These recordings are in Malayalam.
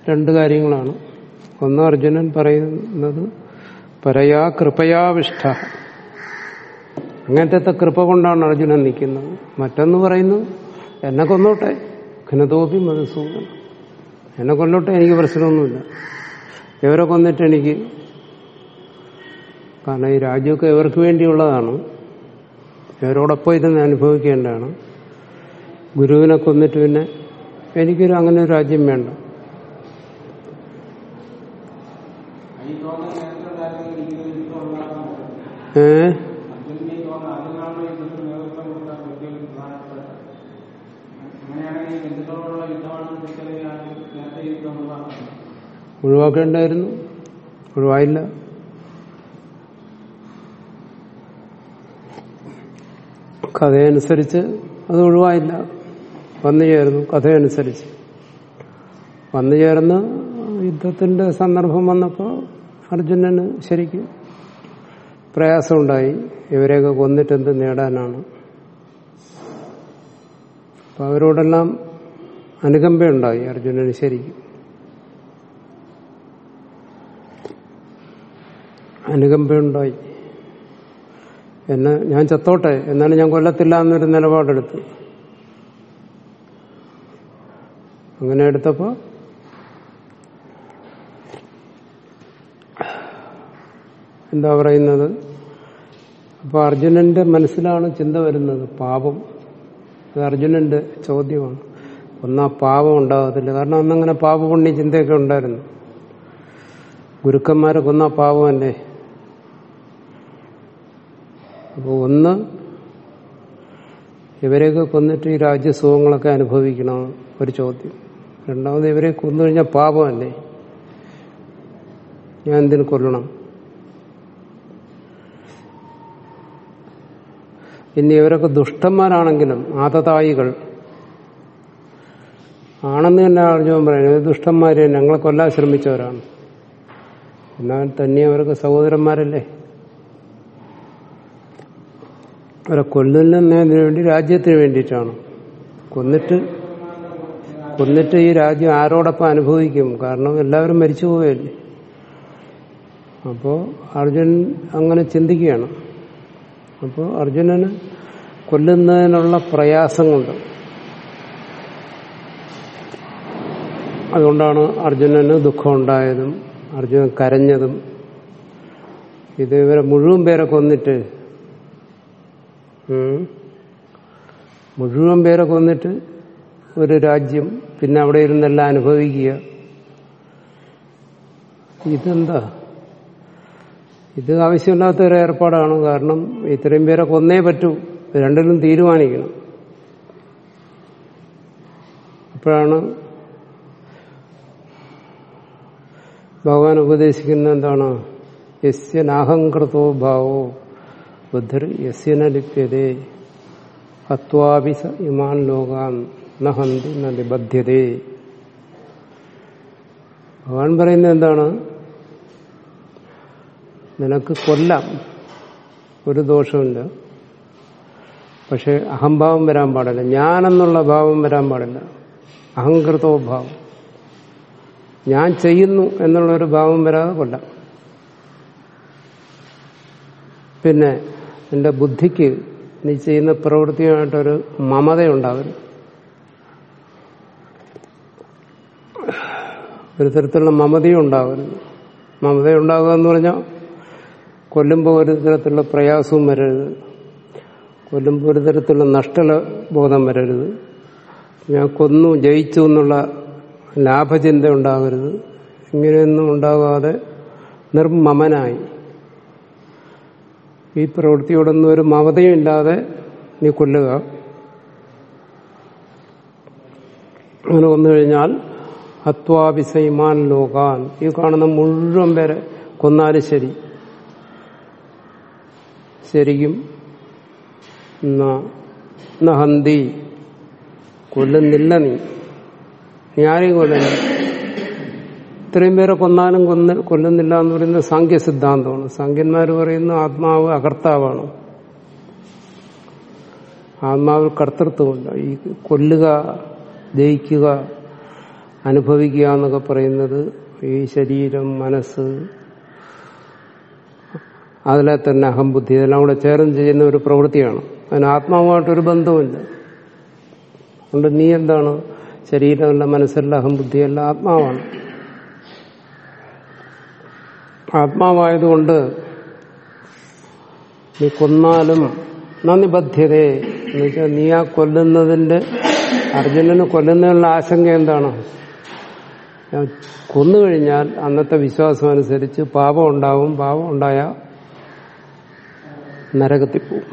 രണ്ട് കാര്യങ്ങളാണ് ഒന്ന് അർജുനൻ പറയുന്നത് പരയാ കൃപയാവിഷ്ട അങ്ങനത്തെ കൃപ കൊണ്ടാണ് അർജുനൻ നിൽക്കുന്നത് മറ്റൊന്ന് പറയുന്നു എന്നെ കൊന്നോട്ടെ ഘനതോപി മധുസൂദൻ എന്നെ കൊന്നോട്ടെ എനിക്ക് പ്രശ്നമൊന്നുമില്ല ഇവരെ കൊന്നിട്ട് എനിക്ക് കാരണം ഈ രാജ്യമൊക്കെ ഇവർക്ക് വേണ്ടിയുള്ളതാണ് ഇവരോടൊപ്പം ഇരുന്ന് അനുഭവിക്കേണ്ടതാണ് ഗുരുവിനെ കൊന്നിട്ട് പിന്നെ എനിക്കൊരു അങ്ങനെ ഒരു രാജ്യം വേണ്ട ഈ തോന്നൽ നേരത്തെ ഉണ്ടായിരുന്നെങ്കിൽ ഇങ്ങനെ യുദ്ധം ഉണ്ടാക്കാൻ ഏ അർജുനന് ഈ തോന്നൽ അതിനാണ് ഈ യുദ്ധത്തിന് നേതൃത്വം കൊടുക്കാൻ പറ്റിയ ഒരു പ്രധാനപ്പെട്ട അങ്ങനെയാണെങ്കിൽ ബന്ധുക്കളോടുള്ള യുദ്ധമാണെന്ന് തിരിച്ചറിയാൻ നേരത്തെ ഈ യുദ്ധം ഒഴിവാക്കണം ഒഴിവാക്കേണ്ടായിരുന്നു ഒഴിവായില്ല കഥയനുസരിച്ച് അത് ഒഴിവായില്ല വന്നു ചേർന്നു കഥയനുസരിച്ച് വന്നു ചേർന്ന് യുദ്ധത്തിന്റെ സന്ദർഭം വന്നപ്പോൾ അർജുനന് ശരിക്കും പ്രയാസമുണ്ടായി ഇവരെയൊക്കെ കൊന്നിട്ട് എന്ത് നേടാനാണ് അപ്പൊ അവരോടെല്ലാം അനുകമ്പയുണ്ടായി അർജുനന് ശരിക്കും അനുകമ്പയുണ്ടായി എന്നെ ഞാൻ ചത്തോട്ടെ എന്നാലും ഞാൻ കൊല്ലത്തില്ല എന്നൊരു നിലപാടെടുത്തു അങ്ങനെ എടുത്തപ്പോ എന്താ പറയുന്നത് അപ്പൊ അർജുനന്റെ മനസ്സിലാണ് ചിന്ത വരുന്നത് പാപം അത് അർജുനന്റെ ചോദ്യമാണ് ഒന്നാ പാപം ഉണ്ടാകത്തില്ല കാരണം അന്നങ്ങനെ പാപപുണ്യ ചിന്തയൊക്കെ ഉണ്ടായിരുന്നു ഗുരുക്കന്മാരെ കൊന്ന പാപമല്ലേ അപ്പോൾ ഒന്ന് ഇവരെയൊക്കെ കൊന്നിട്ട് ഈ രാജ്യസുഖങ്ങളൊക്കെ അനുഭവിക്കണം ഒരു ചോദ്യം രണ്ടാമത് ഇവരെ കൊന്നു കഴിഞ്ഞാൽ പാപമല്ലേ ഞാൻ എന്തിനു കൊല്ലണം ഇനി ഇവരൊക്കെ ദുഷ്ടന്മാരാണെങ്കിലും ആതതായികൾ ആണെന്ന് തന്നെ അർജുനൻ പറയുന്നത് ദുഷ്ടന്മാരെ ഞങ്ങളെ കൊല്ലാൻ ശ്രമിച്ചവരാണ് എന്നാൽ തന്നെ അവരൊക്കെ സഹോദരന്മാരല്ലേ അവരെ കൊല്ലുന്നതിന് വേണ്ടി രാജ്യത്തിന് വേണ്ടിയിട്ടാണ് കൊന്നിട്ട് കൊന്നിട്ട് ഈ രാജ്യം ആരോടൊപ്പം അനുഭവിക്കും കാരണം എല്ലാവരും മരിച്ചു പോവുകയല്ലേ അപ്പോൾ അർജുൻ അങ്ങനെ ചിന്തിക്കുകയാണ് അപ്പോൾ അർജുനന് കൊല്ലുന്നതിനുള്ള പ്രയാസം കൊണ്ട് അതുകൊണ്ടാണ് അർജുനന് ദുഃഖം ഉണ്ടായതും അർജുനൻ കരഞ്ഞതും ഇത് ഇവരെ മുഴുവൻ പേരെ കൊന്നിട്ട് ഉം, മുഴുവൻ പേരെ കൊന്നിട്ട് ഒരു രാജ്യം പിന്നെ അവിടെ ഇരുന്നെല്ലാം അനുഭവിക്കുക ഇതെന്താ ഇത് ആവശ്യമില്ലാത്ത ഒരു ഏർപ്പാടാണ് കാരണം ഇത്രയും പേരെ കൊന്നേ പറ്റൂ ഇത് രണ്ടിലും തീരുമാനിക്കണം അപ്പോഴാണ് ഭഗവാൻ ഉപദേശിക്കുന്ന എന്താണ് യസ്യ നാഹങ്കൃതോ ഭാവോ ബുദ്ധർ യസ്യന ലിപ്യതേ ഹത്വാപി സ ഇമാൻ ലോകാൻ നഹന്തി ന നിബദ്ധ്യതേ ഭഗവാൻ പറയുന്നത് എന്താണ് നിനക്ക് കൊല്ലാം ഒരു ദോഷമില്ല പക്ഷെ അഹംഭാവം വരാൻ പാടില്ല ഞാനെന്നുള്ള ഭാവം വരാൻ പാടില്ല അഹങ്കൃതോ ഭാവം ഞാൻ ചെയ്യുന്നു എന്നുള്ളൊരു ഭാവം വരാതെ കൊല്ലാം പിന്നെ നിന്റെ ബുദ്ധിക്ക് നീ ചെയ്യുന്ന പ്രവൃത്തിയുമായിട്ടൊരു മമതയുണ്ടാവരുത് ഒരു തരത്തിലുള്ള മമതയും ഉണ്ടാവരുത് മമതയുണ്ടാകുക എന്ന് പറഞ്ഞാൽ കൊല്ലുമ്പോൾ ഒരു തരത്തിലുള്ള പ്രയാസവും വരരുത് കൊല്ലുമ്പോൾ ഒരു തരത്തിലുള്ള നഷ്ടബോധം വരരുത് ഞാൻ കൊന്നു ജയിച്ചു എന്നുള്ള ലാഭചിന്ത ഉണ്ടാകരുത് ഇങ്ങനെയൊന്നും ഉണ്ടാകാതെ നിർമ്മമനായി ഈ പ്രവൃത്തിയോടൊന്നും ഒരു മമതയും ഇല്ലാതെ നീ കൊല്ലുക അങ്ങനെ വന്നു കഴിഞ്ഞാൽ ഹത്വാഭിസൈമാൻ ലോകാൻ ഈ കാണുന്ന മുഴുവൻ പേരെ കൊന്നാലും ശരി ശരിക്കും നഹന്തി കൊല്ലുന്നില്ല നീ നീ ആരെയും കൊല്ലുന്നില്ല ഇത്രയും പേരെ കൊന്നാലും കൊന്ന് കൊല്ലുന്നില്ല എന്ന് പറയുന്നത് സാങ്ക്യ സിദ്ധാന്തമാണ് സാങ്ക്യന്മാർ പറയുന്ന ആത്മാവ് അകർത്താവാണ് ആത്മാവിൽ കർത്തൃത്വമില്ല ഈ കൊല്ലുക ജയിക്കുക അനുഭവിക്കുക എന്നൊക്കെ പറയുന്നത് ഈ ശരീരം മനസ്സ് അതിലെ തന്നെ അഹംബുദ്ധി ഇതെല്ലാം കൂടെ ചേർന്ന് ചെയ്യുന്ന ഒരു പ്രവൃത്തിയാണ് അതിന് ആത്മാവുമായിട്ടൊരു ബന്ധവുമില്ല അതുകൊണ്ട് നീ എന്താണ് ശരീരമല്ല മനസ്സല്ല അഹംബുദ്ധിയല്ല ആത്മാവാണ് ആത്മാവായതുകൊണ്ട് നീ കൊന്നാലും നന്ദിബദ്ധ്യതേ എന്ന് വെച്ചാൽ നീ ആ കൊല്ലുന്നതിന്റെ അർജുനന് കൊല്ലുന്നതിനുള്ള ആശങ്ക എന്താണ് ഞാൻ കൊന്നുകഴിഞ്ഞാൽ അന്നത്തെ വിശ്വാസം അനുസരിച്ച് പാപം ഉണ്ടാവും പാപം ഉണ്ടായ നരകത്തിൽ പോവും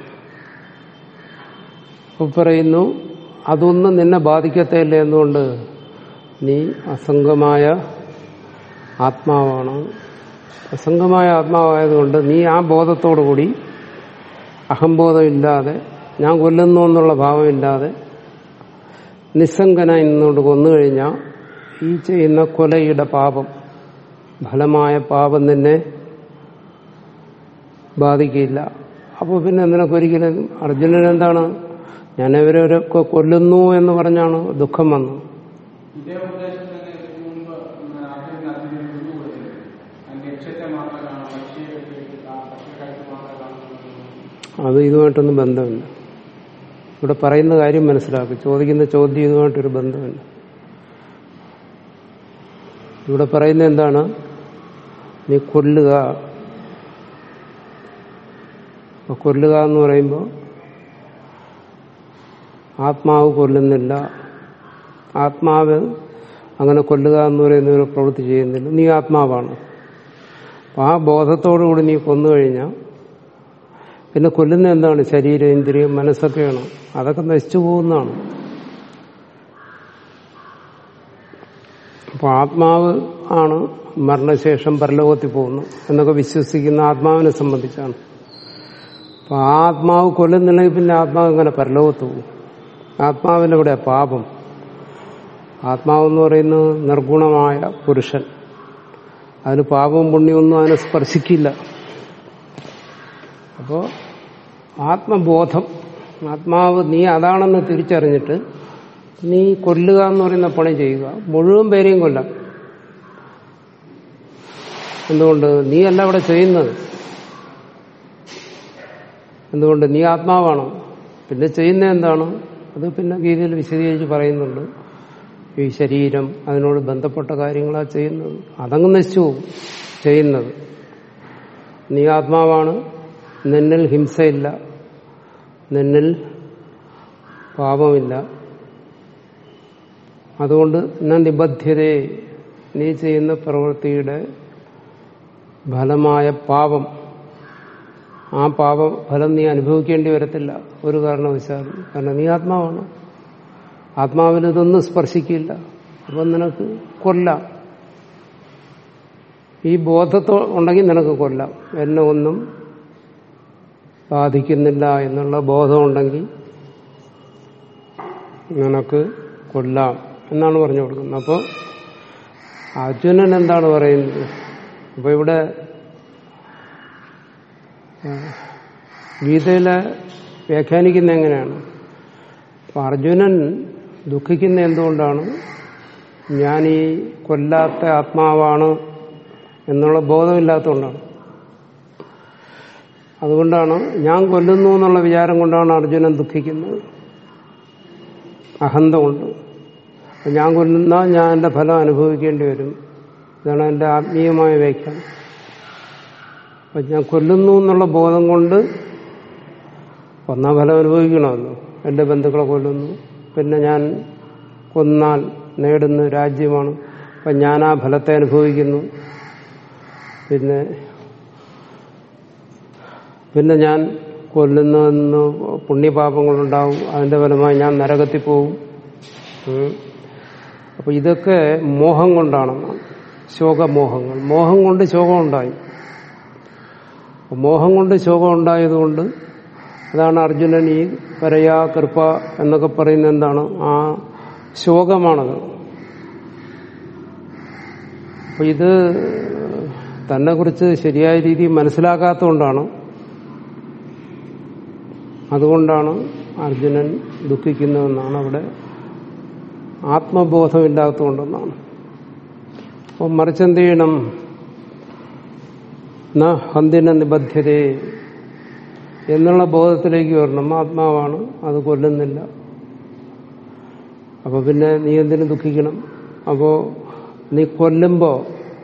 അപ്പൊ പറയുന്നു അതൊന്നും നിന്നെ ബാധിക്കത്തേയില്ല എന്നുകൊണ്ട് നീ അസംഗമായ ആത്മാവാണ് അസംഗമായ ആത്മാവായതുകൊണ്ട് നീ ആ ബോധത്തോടുകൂടി അഹംബോധമില്ലാതെ ഞാൻ കൊല്ലുന്നു എന്നുള്ള ഭാവമില്ലാതെ നിസ്സംഗനായി നിന്നുകൊണ്ട് കൊന്നുകഴിഞ്ഞാൽ ഈ ചെയ്യുന്ന കൊലയുടെ പാപം ഫലമായ പാപം നിന്നെ ബാധിക്കില്ല അപ്പോൾ പിന്നെ നിനക്കൊരിക്കലും അർജുനൻ എന്താണ് ഞാൻ ഇവരവരൊക്കെ കൊല്ലുന്നു എന്ന് പറഞ്ഞാണ് ദുഃഖം വന്നത് ഇതേ ഉദ്ദേശം തന്നെ ഇതിനു മുമ്പ് അർജുനൻ അർജുനൻ മുന്നു കൊടുത്തില്ലേ അതിന്റെ ലക്ഷ്യത്തെ മാത്രം കാണാം ലക്ഷ്യ ലക്ഷ്യക്കാർക്ക് മാത്രം കാണുന്നു അത് ഇതുമായിട്ടൊന്നും ബന്ധമില്ല ഇവിടെ പറയുന്ന കാര്യം മനസ്സിലാക്കി ചോദിക്കുന്ന ചോദ്യം ഇതുമായിട്ടൊരു ബന്ധമില്ല ഇവിടെ പറയുന്ന എന്താണ് നീ കൊല്ലുക അപ്പൊ കൊല്ലുക എന്ന് പറയുമ്പോൾ ആത്മാവ് കൊല്ലുന്നില്ല ആത്മാവ് അങ്ങനെ കൊല്ലുക എന്ന് പറയുന്ന ഒരു പ്രവൃത്തി ചെയ്യുന്നില്ല നീ ആത്മാവാണ് അപ്പൊ ആ ബോധത്തോടുകൂടി നീ കൊന്നു കഴിഞ്ഞാൽ പിന്നെ കൊല്ലുന്ന എന്താണ് ശരീരം ഇന്ദ്രിയം മനസ്സൊക്കെയാണ് അതൊക്കെ നശിച്ചു പോകുന്നതാണ് അപ്പൊ ആത്മാവ് ആണ് മരണശേഷം പരലോകത്തിൽ പോകുന്നു എന്നൊക്കെ വിശ്വസിക്കുന്ന ആത്മാവിനെ സംബന്ധിച്ചാണ് അപ്പൊ ആ ആത്മാവ് കൊല്ലുന്നില്ലെങ്കിൽ പിന്നെ ആത്മാവ് ഇങ്ങനെ പരലോകത്ത് പോകും ആത്മാവിന്റെ ഇവിടെ പാപം ആത്മാവെന്ന് പറയുന്നത് നിർഗുണമായ പുരുഷൻ അതിന് പാപവും പുണ്യമൊന്നും അതിനെ സ്പർശിക്കില്ല അപ്പോ ആത്മബോധം ആത്മാവ് നീ അതാണെന്ന് തിരിച്ചറിഞ്ഞിട്ട് നീ കൊല്ലുക എന്ന് പറയുന്ന പണി ചെയ്യുക മുഴുവൻ പേരെയും കൊല്ലാം എന്തുകൊണ്ട് നീ അല്ല അവിടെ ചെയ്യുന്നത് എന്തുകൊണ്ട് നീ ആത്മാവാണ് പിന്നെ ചെയ്യുന്ന എന്താണ് അത് പിന്നെ ഗീതയിൽ വിശദീകരിച്ച് പറയുന്നുണ്ട് ഈ ശരീരം അതിനോട് ബന്ധപ്പെട്ട കാര്യങ്ങളാ ചെയ്യുന്നത് അതങ്ങ് നശിച്ചു പോകും ചെയ്യുന്നത് നീ ആത്മാവാണ് നിന്നിൽ ഹിംസയില്ല നിന്നിൽ പാപമില്ല അതുകൊണ്ട് ഞാൻ നിബദ്ധ്യതയെ നീ ചെയ്യുന്ന പ്രവൃത്തിയുടെ ഫലമായ പാപം ആ പാപ ഫലം നീ അനുഭവിക്കേണ്ടി വരത്തില്ല ഒരു കാരണവശാലും കാരണം നീ ആത്മാവാണ് ആത്മാവിന് ഇതൊന്നും സ്പർശിക്കില്ല അപ്പം നിനക്ക് കൊല്ലാം ഈ ബോധത്തോ ഉണ്ടെങ്കിൽ നിനക്ക് കൊല്ലാം എന്നെ ഒന്നും ബാധിക്കുന്നില്ല എന്നുള്ള ബോധമുണ്ടെങ്കിൽ നിനക്ക് കൊല്ലാം എന്നാണ് പറഞ്ഞു കൊടുക്കുന്നത് അപ്പോൾ അർജുനൻ എന്താണ് പറയുന്നത് അപ്പൊ ഇവിടെ ആ, ഗീതയിലെ വ്യാഖ്യാനിക്കുന്ന എങ്ങനെയാണ് അപ്പൊ അർജുനൻ ദുഃഖിക്കുന്ന എന്തുകൊണ്ടാണ് ഞാൻ ഈ കൊല്ലാത്ത ആത്മാവാണ് എന്നുള്ള ബോധമില്ലാത്തതുകൊണ്ടാണ് അതുകൊണ്ടാണ് ഞാൻ കൊല്ലുന്നു എന്നുള്ള വിചാരം കൊണ്ടാണ് അർജുനൻ ദുഃഖിക്കുന്നത് അഹന്ത കൊണ്ട് അപ്പൊ ഞാൻ കൊല്ലുന്ന ഞാൻ എന്റെ ഫലം അനുഭവിക്കേണ്ടി വരും ഇതാണ് എന്റെ ആത്മീയമായ വ്യാഖ്യാനം അപ്പൊ ഞാൻ കൊല്ലുന്നു എന്നുള്ള ബോധം കൊണ്ട് ഒന്നാ ഫലം അനുഭവിക്കണമല്ലോ എന്റെ ബന്ധുക്കളെ കൊല്ലുന്നു പിന്നെ ഞാൻ കൊന്നാൽ നേടുന്ന രാജ്യമാണ് അപ്പൊ ഞാൻ ആ ഫലത്തെ അനുഭവിക്കുന്നു പിന്നെ പിന്നെ ഞാൻ കൊല്ലുന്ന പുണ്യപാപങ്ങളുണ്ടാവും അതിന്റെ ഫലമായി ഞാൻ നരകത്തിൽ പോവും ഉം. അപ്പൊ ഇതൊക്കെ മോഹം കൊണ്ടാണെന്നാണ് ശോകമോഹങ്ങൾ മോഹം കൊണ്ട് ശോകം ഉണ്ടായി അപ്പൊ മോഹം കൊണ്ട് ശോകം ഉണ്ടായതുകൊണ്ട് അതാണ് അർജുനൻ ഈ പരയാ കൃപ എന്നൊക്കെ പറയുന്നത് എന്താണ് ആ ശോകമാണത് അപ്പൊ ഇത് തന്നെ കുറിച്ച് ശരിയായ രീതിയിൽ മനസ്സിലാക്കാത്തതുകൊണ്ടാണ് അതുകൊണ്ടാണ് അർജുനൻ ദുഃഖിക്കുന്നതെന്നാണ് അവിടെ ആത്മബോധമില്ലാത്തതുകൊണ്ടെന്നാണ് അപ്പോൾ മറിച്ചെന്ത് ചെയ്യണം ന ഹന്തിന നിബദ്ധ്യതേ എന്നുള്ള ബോധത്തിലേക്ക് വരണം ആത്മാവാണ് അത് കൊല്ലുന്നില്ല അപ്പൊ പിന്നെ നീ എന്തിനു ദുഃഖിക്കണം അപ്പോ നീ കൊല്ലുമ്പോ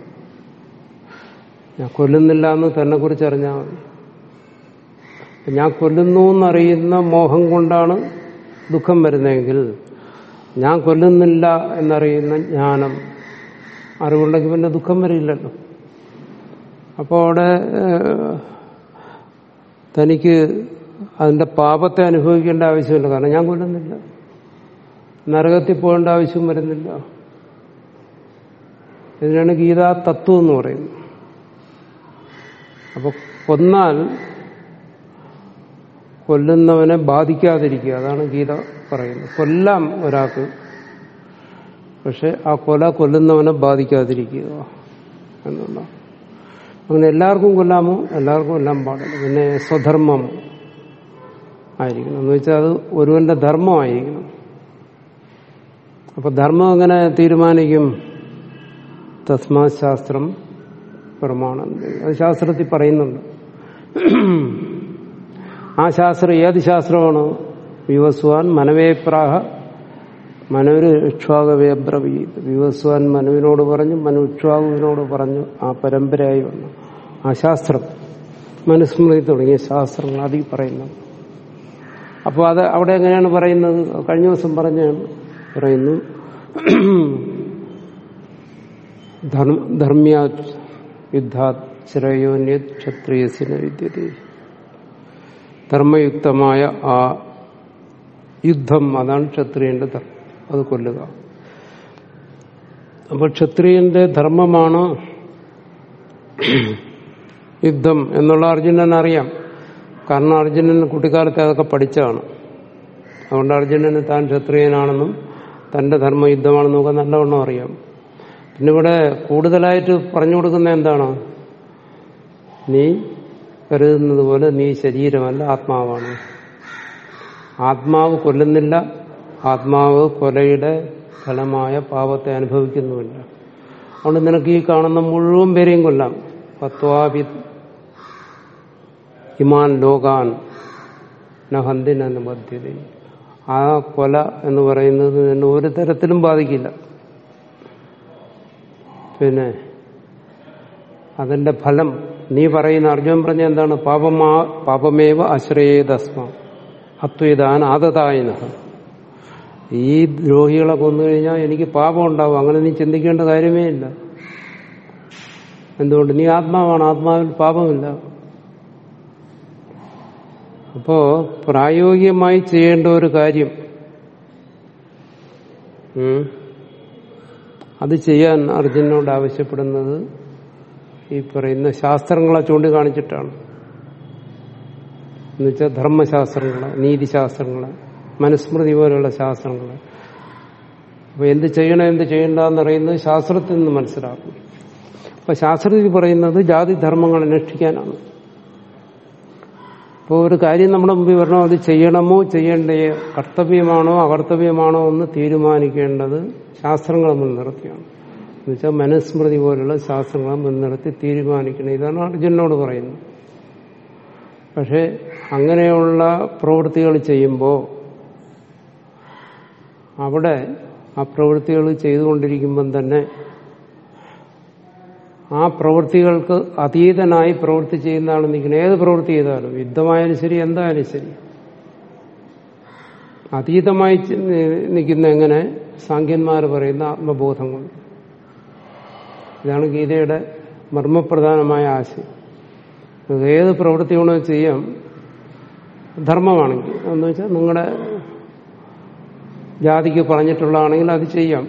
ഞാൻ കൊല്ലുന്നില്ല എന്ന് തന്നെ കുറിച്ച് അറിഞ്ഞാൽ മതി അപ്പൊ ഞാൻ കൊല്ലുന്നു എന്നറിയുന്ന മോഹം കൊണ്ടാണ് ദുഃഖം വരുന്നതെങ്കിൽ ഞാൻ കൊല്ലുന്നില്ല എന്നറിയുന്ന ജ്ഞാനം അറിവുണ്ടെങ്കിൽ പിന്നെ ദുഃഖം വരില്ലല്ലോ അപ്പോൾ അവിടെ ഏഹ്, തനിക്ക് അതിന്റെ പാപത്തെ അനുഭവിക്കേണ്ട ആവശ്യമില്ല കാരണം ഞാൻ കൊല്ലുന്നില്ല നരകത്തിൽ പോകേണ്ട ആവശ്യം വരുന്നില്ല ഇതിനാണ് ഗീതാ തത്വം എന്ന് പറയുന്നത് അപ്പൊ കൊന്നാൽ കൊല്ലുന്നവനെ ബാധിക്കാതിരിക്കുക അതാണ് ഗീത പറയുന്നത് കൊല്ലാം ഒരാൾക്ക് പക്ഷെ ആ കൊല കൊല്ലുന്നവനെ ബാധിക്കാതിരിക്കുക എന്നുള്ള അങ്ങനെ എല്ലാവർക്കും കൊല്ലാമോ എല്ലാവർക്കും കൊല്ലാൻ പാടില്ല പിന്നെ സ്വധർമ്മം ആയിരിക്കണം എന്ന് വെച്ചാൽ അത് ഒരുവന്റെ ധർമ്മമായിരിക്കണം അപ്പൊ ധർമ്മം എങ്ങനെ തീരുമാനിക്കും തസ്മാ ശാസ്ത്രം പ്രമാണം അത് ശാസ്ത്രത്തിൽ പറയുന്നുണ്ട് ആ ശാസ്ത്രം ഏത് ശാസ്ത്രമാണ് വിവസ്വാൻ മനവേപ്രാഹ മനൊരു ഇക്ഷ്വാകവേ ബ്രവീത് വിവസ്വാൻ മനുവിനോട് പറഞ്ഞു മനു ഇക്ഷ്വാകുവിനോട് പറഞ്ഞു ആ പരമ്പരയായി വന്നു ആ ശാസ്ത്രം മനുസ്മൃതി തുടങ്ങിയ ശാസ്ത്രങ്ങൾ അതിൽ പറയുന്നത് അപ്പോൾ അത് അവിടെ എങ്ങനെയാണ് പറയുന്നത് കഴിഞ്ഞ ദിവസം പറഞ്ഞാണ് പറയുന്നു ധർമ്മ്യാ യുദ്ധാത് ശ്രേയോന്യത് ക്ഷത്രിയസിന് വിദ്യത ധർമ്മയുക്തമായ ആ യുദ്ധം അതാണ് ക്ഷത്രിയന്റെ ധർമ്മം അത് കൊല്ലുക അപ്പൊ ക്ഷത്രിയന്റെ ധർമ്മമാണ് യുദ്ധം എന്നുള്ള അർജുനൻ അറിയാം കാരണം അർജുനൻ കുട്ടിക്കാലത്തെ അതൊക്കെ പഠിച്ചതാണ് അതുകൊണ്ട് അർജുനന് താൻ ക്ഷത്രിയനാണെന്നും തന്റെ ധർമ്മ യുദ്ധമാണെന്നും ഒക്കെ നല്ലവണ്ണം അറിയാം പിന്നെ ഇവിടെ കൂടുതലായിട്ട് പറഞ്ഞു കൊടുക്കുന്ന എന്താണ് നീ കരുതുന്നത് പോലെ നീ ശരീരമല്ല ആത്മാവാണ് ആത്മാവ് കൊല്ലുന്നില്ല ആത്മാവ് കൊലയുടെ ഫലമായ പാപത്തെ അനുഭവിക്കുന്നുമില്ല അതുകൊണ്ട് നിനക്ക് ഈ കാണുന്ന മുഴുവൻ പേരെയും കൊല്ലാം പത്വാപി ഇമാൻ ലോകാൻ നഹന്തിനെന്ന് ബദ്ധ്യത ആ കൊല എന്ന് പറയുന്നത് നിന്നെ ഒരു തരത്തിലും ബാധിക്കില്ല പിന്നെ അതിന്റെ ഫലം നീ പറയുന്ന അർജുൻ പറഞ്ഞ എന്താണ് പാപമാ പാപമേവ അശ്രയേതസ്മ അത്വേദാൻ ആദതായന ഈ ദ്രോഹികളെ കൊന്നു കഴിഞ്ഞാൽ എനിക്ക് പാപം ഉണ്ടാവും അങ്ങനെ നീ ചിന്തിക്കേണ്ട കാര്യമേ ഇല്ല എന്തുകൊണ്ട് നീ ആത്മാവാണ് ആത്മാവിൽ പാപമില്ല അപ്പോ പ്രായോഗികമായി ചെയ്യേണ്ട ഒരു കാര്യം ഉം, അത് ചെയ്യാൻ അർജുനോട് ആവശ്യപ്പെടുന്നത് ഈ പറയുന്ന ശാസ്ത്രങ്ങളെ ചൂണ്ടിക്കാണിച്ചിട്ടാണ് എന്നുവെച്ചാൽ ധർമ്മശാസ്ത്രങ്ങളെ നീതിശാസ്ത്രങ്ങളെ മനുസ്മൃതി പോലെയുള്ള ശാസ്ത്രങ്ങളെ അപ്പൊ എന്ത് ചെയ്യണം എന്ത് ചെയ്യണ്ട എന്നറിയുന്നത് ശാസ്ത്രത്തിൽ നിന്ന് മനസ്സിലാക്കും അപ്പൊ ശാസ്ത്രത്തിൽ പറയുന്നത് ജാതി ധർമ്മങ്ങൾ അനുഷ്ഠിക്കാനാണ് ഇപ്പോൾ ഒരു കാര്യം നമ്മുടെ മുമ്പിൽ വരണോ അത് ചെയ്യണമോ ചെയ്യേണ്ടേ കർത്തവ്യമാണോ അകർത്തവ്യമാണോ എന്ന് തീരുമാനിക്കേണ്ടത് ശാസ്ത്രങ്ങളെ മുൻനിർത്തിയാണ് എന്നുവെച്ചാൽ മനുസ്മൃതി പോലുള്ള ശാസ്ത്രങ്ങളെ മുൻനിർത്തി തീരുമാനിക്കണം ഇതാണ് അർജുനോട് പറയുന്നത് പക്ഷെ അങ്ങനെയുള്ള പ്രവൃത്തികൾ ചെയ്യുമ്പോൾ അവിടെ ആ പ്രവൃത്തികൾ ചെയ്തുകൊണ്ടിരിക്കുമ്പം തന്നെ ആ പ്രവൃത്തികൾക്ക് അതീതനായി പ്രവൃത്തി ചെയ്യുന്ന ആൾ നിൽക്കുന്നത് ഏത് പ്രവൃത്തി ചെയ്താലും യുദ്ധമായാലും ശരി എന്തായാലും ശരി അതീതമായി ചി- നിൽക്കുന്ന എങ്ങനെ സാഖ്യന്മാർ പറയുന്ന ആത്മബോധം കൊണ്ട് ഇതാണ് ഗീതയുടെ മർമ്മപ്രധാനമായ ആശയം അത് ഏത് പ്രവൃത്തി വേണോ ചെയ്യാം ധർമ്മമാണെങ്കിൽ എന്ന് വെച്ചാൽ നിങ്ങളുടെ ജാതിക്ക് പറഞ്ഞിട്ടുള്ളതാണെങ്കിൽ അത് ചെയ്യാം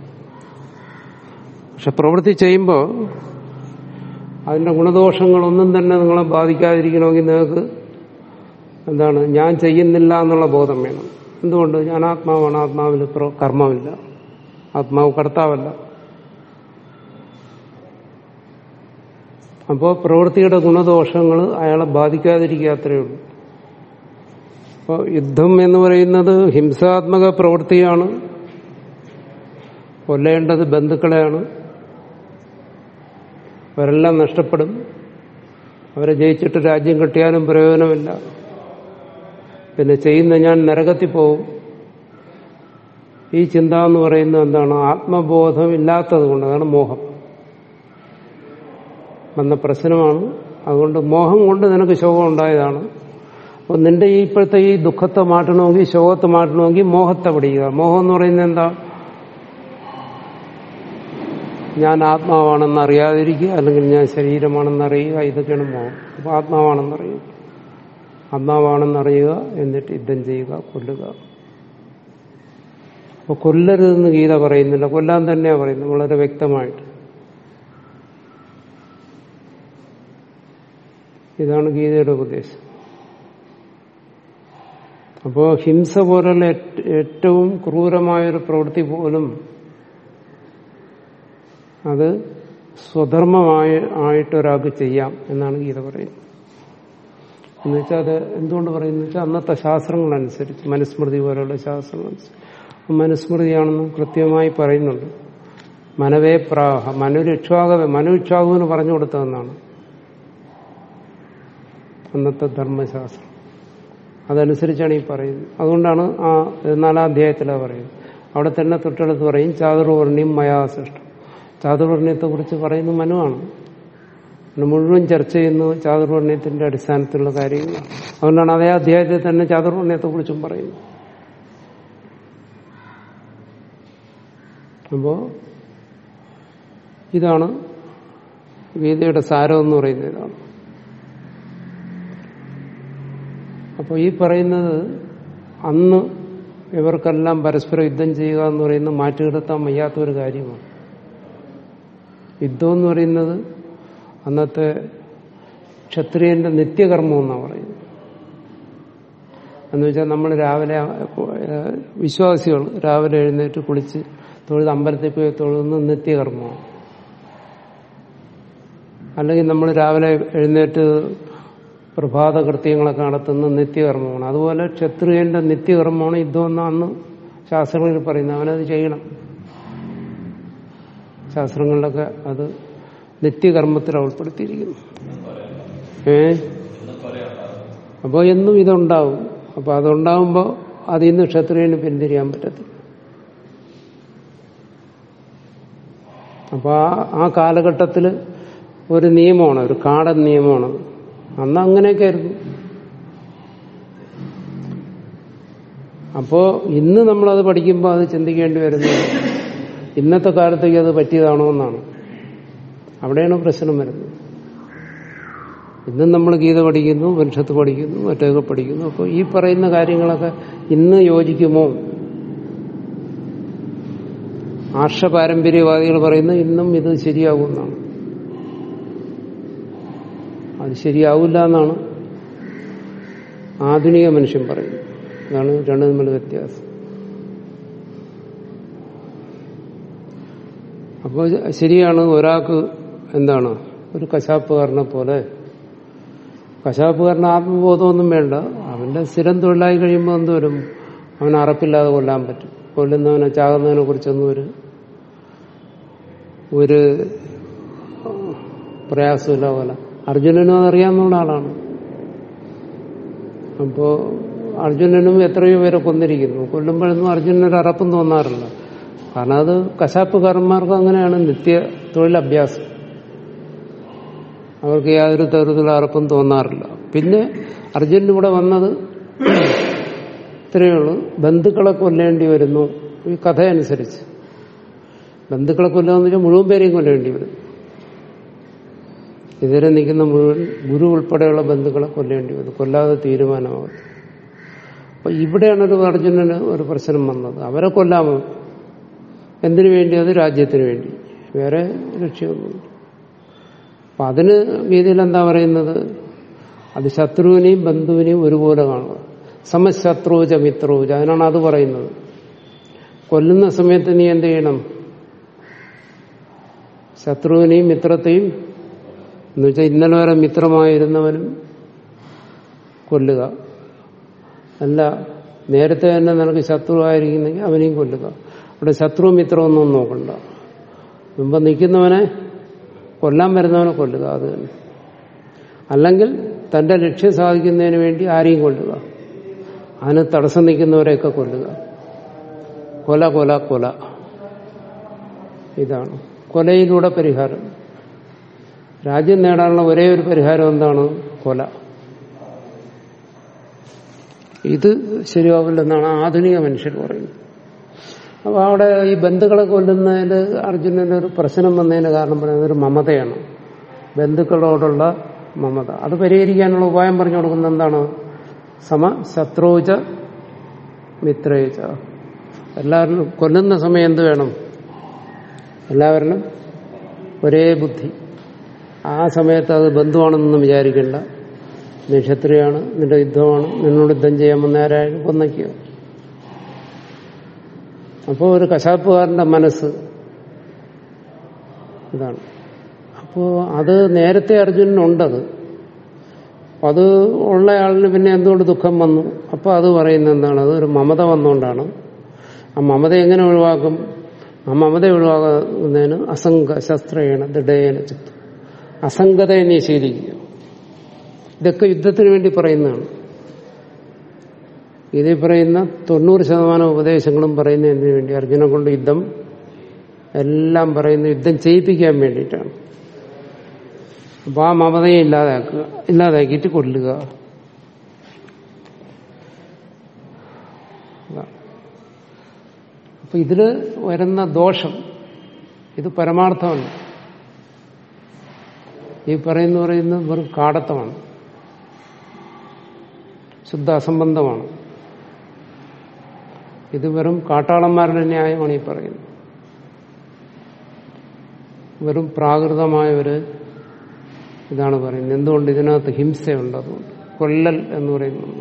പക്ഷെ പ്രവൃത്തി ചെയ്യുമ്പോൾ അതിന്റെ ഗുണദോഷങ്ങളൊന്നും തന്നെ നിങ്ങളെ ബാധിക്കാതിരിക്കണമെങ്കിൽ നിങ്ങൾക്ക് എന്താണ് ഞാൻ ചെയ്യുന്നില്ല എന്നുള്ള ബോധം വേണം എന്തുകൊണ്ട് ഞാൻ ആത്മാവാണ് ആത്മാവിൽ പ്ര- കർമ്മമില്ല ആത്മാവ് കർത്താവല്ല അപ്പോൾ പ്രവൃത്തിയുടെ ഗുണദോഷങ്ങൾ അയാളെ ബാധിക്കാതിരിക്കാത്രേ ഉള്ളൂ അപ്പോൾ യുദ്ധം എന്ന് പറയുന്നത് ഹിംസാത്മക പ്രവൃത്തിയാണ് കൊല്ലേണ്ടത് ബന്ധുക്കളെയാണ് അവരെല്ലാം നഷ്ടപ്പെടും അവരെ ജയിച്ചിട്ട് രാജ്യം കിട്ടിയാലും പ്രയോജനമില്ല പിന്നെ ചെയ്യുന്ന ഞാൻ നരകത്തിൽ പോവും ഈ ചിന്ത എന്ന് പറയുന്നത് എന്താണ് ആത്മബോധം ഇല്ലാത്തത് കൊണ്ട് അതാണ് മോഹം വന്ന പ്രശ്നമാണ് അതുകൊണ്ട് മോഹം കൊണ്ട് നിനക്ക് ശോകം ഉണ്ടായതാണ് അപ്പോൾ നിന്റെ ഈ ഇപ്പോഴത്തെ ഈ ദുഃഖത്തെ മാറ്റണമെങ്കിൽ ശോകത്തെ മാറ്റണമെങ്കിൽ മോഹത്തെ പിടിക്കുക മോഹം എന്ന് പറയുന്നത് എന്താ ഞാൻ ആത്മാവാണെന്ന് അറിയാതിരിക്കുക അല്ലെങ്കിൽ ഞാൻ ശരീരമാണെന്ന് അറിയുക ഇതൊക്കെയാണ് മോഹം അപ്പോൾ ആത്മാവാണെന്ന് അറിയുക ആത്മാവാണെന്ന് അറിയുക എന്നിട്ട് യുദ്ധം ചെയ്യുക കൊല്ലുക അപ്പോൾ കൊല്ലരുതെന്ന് ഗീത പറയുന്നില്ല കൊല്ലാൻ തന്നെയാണ് പറയുന്നത് വളരെ വ്യക്തമായിട്ട് ഇതാണ് ഗീതയുടെ ഉപദേശം അപ്പോൾ ഹിംസ പോലുള്ള ഏറ്റ- ഏറ്റവും ക്രൂരമായൊരു പ്രവൃത്തി പോലും അത് സ്വധർമ്മമായ ആയിട്ട് ഒരാൾക്ക് ചെയ്യാം എന്നാണ് ഗീത പറയുന്നത് എന്ന് വെച്ചാൽ അത് എന്തുകൊണ്ട് പറയുന്നത് വെച്ചാൽ അന്നത്തെ ശാസ്ത്രങ്ങളനുസരിച്ച് മനുസ്മൃതി പോലുള്ള ശാസ്ത്രങ്ങളനുസരിച്ച് മനുസ്മൃതിയാണെന്ന് കൃത്യമായി പറയുന്നുണ്ട് മനവേ പ്രാഹ മനുരക്ഷാകവേ മനുരക്ഷാകുവിന് പറഞ്ഞു കൊടുത്തതെന്നാണ് അന്നത്തെ ധർമ്മശാസ്ത്രം അതനുസരിച്ചാണ് ഈ പറയുന്നത് അതുകൊണ്ടാണ് ആ നാലാം അധ്യായത്തിലാണ് പറയുന്നത് അവിടെ തന്നെ തൊട്ടടുത്ത് പറയും ചാതുർവർണ്ണിയും മയാസൃഷ്ടം ചാതുർവർണ്ണ്യത്തെ കുറിച്ച് പറയുന്നത് മനുവാണ് പിന്നെ മുഴുവൻ ചർച്ച ചെയ്യുന്നത് ചാതുർവർണ്ണ്യത്തിന്റെ അടിസ്ഥാനത്തിലുള്ള കാര്യങ്ങളാണ് അതുകൊണ്ടാണ് അതേ അധ്യായത്തിൽ തന്നെ ചാതുർവർണ്ണ്യത്തെ കുറിച്ചും പറയുന്നത് അപ്പോ ഇതാണ് ഗീതയുടെ സാരം എന്ന് പറയുന്നത് ഇതാണ് അപ്പോൾ ഈ പറയുന്നത് അന്ന് ഇവർക്കെല്ലാം പരസ്പരം യുദ്ധം ചെയ്യുക എന്ന് പറയുന്നത് മാറ്റിനിർത്താൻ വയ്യാത്ത ഒരു കാര്യമാണ് യുദ്ധം എന്ന് പറയുന്നത് അന്നത്തെ ക്ഷത്രിയന്റെ നിത്യകർമ്മം എന്നാണ് പറയുന്നത് എന്ന് വെച്ചാൽ നമ്മൾ രാവിലെ ഏഹ്, വിശ്വാസികൾ രാവിലെ എഴുന്നേറ്റ് കുളിച്ച് തൊഴുത് അമ്പലത്തിൽ പോയി തൊഴുന്ന നിത്യകർമ്മമാണ് അല്ലെങ്കിൽ നമ്മൾ രാവിലെ എഴുന്നേറ്റ് പ്രഭാത കൃത്യങ്ങളൊക്കെ നടത്തുന്ന നിത്യകർമ്മമാണ് അതുപോലെ ക്ഷത്രിയന്റെ നിത്യകർമ്മമാണ് യുദ്ധം എന്ന് അന്ന് ശാസ്ത്രങ്ങളിൽ പറയുന്നത് അവനത് ചെയ്യണം ശാസ്ത്രങ്ങളിലൊക്കെ അത് നിത്യകർമ്മത്തിൽ ഉൾപ്പെടുത്തിയിരിക്കുന്നു ഏ അപ്പോൾ എന്നും ഇതുണ്ടാവും അപ്പൊ അതുണ്ടാവുമ്പോൾ അതിൽ നിന്ന് ക്ഷത്രിയന് പിന്തിരിയാൻ പറ്റത്തില്ല അപ്പൊ ആ ആ കാലഘട്ടത്തിൽ ഒരു നിയമമാണ് ഒരു കാടൻ നിയമമാണ് അന്ന് അങ്ങനെയൊക്കെ ആയിരുന്നു അപ്പോ ഇന്ന് നമ്മളത് പഠിക്കുമ്പോൾ അത് ചിന്തിക്കേണ്ടി വരുന്നത് ഇന്നത്തെ കാലത്തേക്ക് അത് പറ്റിയതാണോ എന്നാണ് അവിടെയാണ് പ്രശ്നം വരുന്നത് ഇന്നും നമ്മൾ ഗീത പഠിക്കുന്നു വൃക്ഷത്ത് പഠിക്കുന്നു മറ്റൊക്കെ പഠിക്കുന്നു അപ്പോൾ ഈ പറയുന്ന കാര്യങ്ങളൊക്കെ ഇന്ന് യോജിക്കുമോ ആർഷ പാരമ്പര്യവാദികൾ പറയുന്നത് ഇന്നും ഇത് ശരിയാകുമെന്നാണ് അത് ശരിയാവില്ല എന്നാണ് ആധുനിക മനുഷ്യൻ പറയുന്നത് അതാണ് രണ്ടു തമ്മിൽ വ്യത്യാസം അപ്പോൾ ശരിയാണ് ഒരാൾക്ക് എന്താണ് ഒരു കശാപ്പുകാരനെ പോലെ കശാപ്പുകാരന് ആത്മബോധമൊന്നും വേണ്ട അവന്റെ സ്ഥിരം തൊഴിലായി കഴിയുമ്പോൾ എന്തോരും അവൻ അറപ്പില്ലാതെ കൊല്ലാൻ പറ്റും കൊല്ലുന്നവനെ ചാകുന്നതിനെ കുറിച്ചൊന്നും ഒരു ഒരു പ്രയാസമില്ല പോലെ അർജുനനും അതറിയാവുന്ന ആളാണ് അപ്പോ അർജുനനും എത്രയോ പേരെ കൊന്നിരിക്കുന്നു കൊല്ലുമ്പോഴൊന്നും അർജുനനൊരു അറപ്പും തോന്നാറില്ല കാരണം അത് കശാപ്പുകാരന്മാർക്ക് അങ്ങനെയാണ് നിത്യ തൊഴിലഭ്യാസം അവർക്ക് യാതൊരു തരത്തിലുള്ള അറപ്പും തോന്നാറില്ല പിന്നെ അർജുനൻ ഇവിടെ വന്നത് ഇത്രയേ ഉള്ളൂ ബന്ധുക്കളെ കൊല്ലേണ്ടി വരുന്നു ഈ കഥയനുസരിച്ച് ബന്ധുക്കളെ കൊല്ലാന്ന് വെച്ചാൽ മുഴുവൻ പേരെയും കൊല്ലേണ്ടി വരും ഇതിനെ നിൽക്കുന്ന മുഴുവൻ ഗുരു ഉൾപ്പെടെയുള്ള ബന്ധുക്കളെ കൊല്ലേണ്ടി വരും കൊല്ലാതെ തീരുമാനമാകും അപ്പൊ ഇവിടെയാണ് ഒരു അർജുനന് ഒരു പ്രശ്നം വന്നത് അവരെ കൊല്ലാമോ എന്തിനു വേണ്ടി അത് രാജ്യത്തിന് വേണ്ടി വേറെ ലക്ഷ്യമൊന്നുമില്ല അപ്പൊ അതിന് ഗീതയിൽ എന്താ പറയുന്നത് അത് ശത്രുവിനെയും ബന്ധുവിനെയും ഒരുപോലെ കാണുക സമശത്രുജ മിത്രൂജ അതിനാണ് അത് പറയുന്നത് കൊല്ലുന്ന സമയത്ത് നീ എന്ത് ചെയ്യണം ശത്രുവിനെയും മിത്രത്തെയും എന്ന് വെച്ചാൽ ഇന്നലെ വരെ മിത്രമായിരുന്നവനും കൊല്ലുക അല്ല നേരത്തെ തന്നെ നിനക്ക് ശത്രുവായിരിക്കുന്നെങ്കിൽ അവനെയും കൊല്ലുക അവിടെ ശത്രു മിത്രമൊന്നും നോക്കണ്ട മുമ്പ് നിൽക്കുന്നവനെ കൊല്ലാൻ വരുന്നവനെ കൊല്ലുക അത് തന്നെ അല്ലെങ്കിൽ തന്റെ ലക്ഷ്യം സാധിക്കുന്നതിന് വേണ്ടി ആരെയും കൊല്ലുക അതിന് തടസ്സം നിൽക്കുന്നവരെയൊക്കെ കൊല്ലുക കൊല കൊല കൊല ഇതാണ് കൊലയിലൂടെ പരിഹാരം രാജ്യം നേടാനുള്ള ഒരേ ഒരു പരിഹാരം എന്താണ് കൊല ഇത് ശരിയാവില്ലെന്നാണ് ആധുനിക മനുഷ്യർ പറയുന്നത് അപ്പൊ അവിടെ ഈ ബന്ധുക്കളെ കൊല്ലുന്നതിൽ അർജുനന്റെ ഒരു പ്രശ്നം വന്നതിന് കാരണം പറയുന്നത് ഒരു മമതയാണ് ബന്ധുക്കളോടുള്ള മമത അത് പരിഹരിക്കാനുള്ള ഉപായം പറഞ്ഞു കൊടുക്കുന്നത് എന്താണ് സമ ശത്രുജ മിത്രേജ എല്ലാവരും കൊല്ലുന്ന സമയം എന്ത് വേണം എല്ലാവരിലും ഒരേ ബുദ്ധി ആ സമയത്ത് അത് ബന്ധുവാണെന്നൊന്നും വിചാരിക്കേണ്ട നീ ക്ഷത്രിയാണ് നിന്റെ യുദ്ധമാണ് നിന്നോട് യുദ്ധം ചെയ്യാൻ വന്ന ആരായാലും കൊന്നയ്ക്കുക അപ്പോൾ ഒരു കശാപ്പുകാരന്റെ മനസ്സ് ഇതാണ് അപ്പോൾ അത് നേരത്തെ അർജുനനുണ്ടത് അത് ഉള്ളയാളിന് പിന്നെ എന്തുകൊണ്ട് ദുഃഖം വന്നു അപ്പോൾ അത് പറയുന്നത് എന്താണ് അത് ഒരു മമത വന്നുകൊണ്ടാണ് ആ മമത എങ്ങനെ ഒഴിവാക്കും ആ മമത ഒഴിവാക്കുന്നതിന് അസംഗ ശസ്ത്രേണ ദൃഢേന ചിത്തു അസംഗതയെ നീ ശീലിക്കുക ഇതൊക്കെ യുദ്ധത്തിന് വേണ്ടി പറയുന്നതാണ് ഇതിൽ പറയുന്ന തൊണ്ണൂറ് ശതമാനം ഉപദേശങ്ങളും പറയുന്ന എന്തിനു വേണ്ടി അർജുനെ കൊണ്ട് യുദ്ധം എല്ലാം പറയുന്ന യുദ്ധം ചെയ്യിപ്പിക്കാൻ വേണ്ടിയിട്ടാണ് അപ്പൊ ആ മമതയെ ഇല്ലാതാക്കുക ഇല്ലാതാക്കിയിട്ട് കൊല്ലുക അപ്പൊ ഇതില് വരുന്ന ദോഷം ഇത് പരമാർത്ഥമല്ല ഈ പറയുന്ന പറയുന്നത് വെറും കാടത്തമാണ് ശുദ്ധ അസംബന്ധമാണ് ഇത് വെറും കാട്ടാളന്മാരുടെ ന്യായമാണ് ഈ പറയുന്നത് വെറും പ്രാകൃതമായ ഒരു ഇതാണ് പറയുന്നത് എന്തുകൊണ്ട് ഇതിനകത്ത് ഹിംസയുണ്ട് അതുകൊണ്ട് കൊല്ലൽ എന്ന് പറയുന്നത്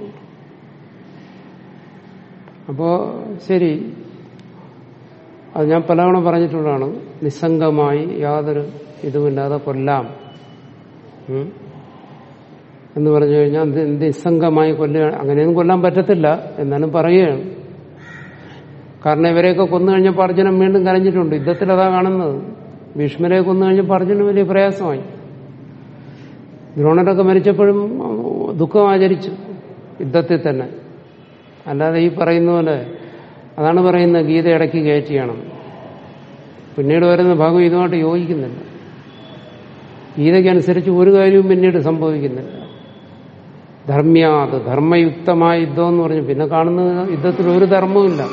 അപ്പോ ശരി അത് ഞാൻ പലതവണ പറഞ്ഞിട്ടുള്ളതാണ് നിസ്സംഗമായി യാതൊരു ഇതുമില്ലാതെ കൊല്ലാം ഉം. എന്ന് പറഞ്ഞു കഴിഞ്ഞാൽ ഇത് നിസ്സംഗമായി കൊല്ലുക അങ്ങനെയൊന്നും കൊല്ലാൻ പറ്റത്തില്ല എന്നാലും പറയുകയാണ് കാരണം ഇവരെയൊക്കെ കൊന്നു കഴിഞ്ഞപ്പോൾ അർജുനൻ വീണ്ടും കരഞ്ഞിട്ടുണ്ട് യുദ്ധത്തിൽ അതാ കാണുന്നത് ഭീഷ്മരെ കൊന്നു കഴിഞ്ഞപ്പോൾ അർജുനന് വലിയ പ്രയാസമായി ദ്രോണരൊക്കെ മരിച്ചപ്പോഴും ദുഃഖം ആചരിച്ചു യുദ്ധത്തിൽ തന്നെ അല്ലാതെ ഈ പറയുന്ന പോലെ അതാണ് പറയുന്നത് ഗീത ഇടയ്ക്ക് കയറ്റിയാണ് പിന്നീട് വരുന്ന ഭാഗം ഇതുമായിട്ട് യോജിക്കുന്നില്ല ഗീതയ്ക്കനുസരിച്ച് ഒരു കാര്യവും പിന്നീട് സംഭവിക്കുന്നില്ല ധർമ്മ്യാത് ധർമ്മയുക്തമായ യുദ്ധം എന്ന് പറഞ്ഞു പിന്നെ കാണുന്ന യുദ്ധത്തിൽ ഒരു ധർമ്മവുമില്ല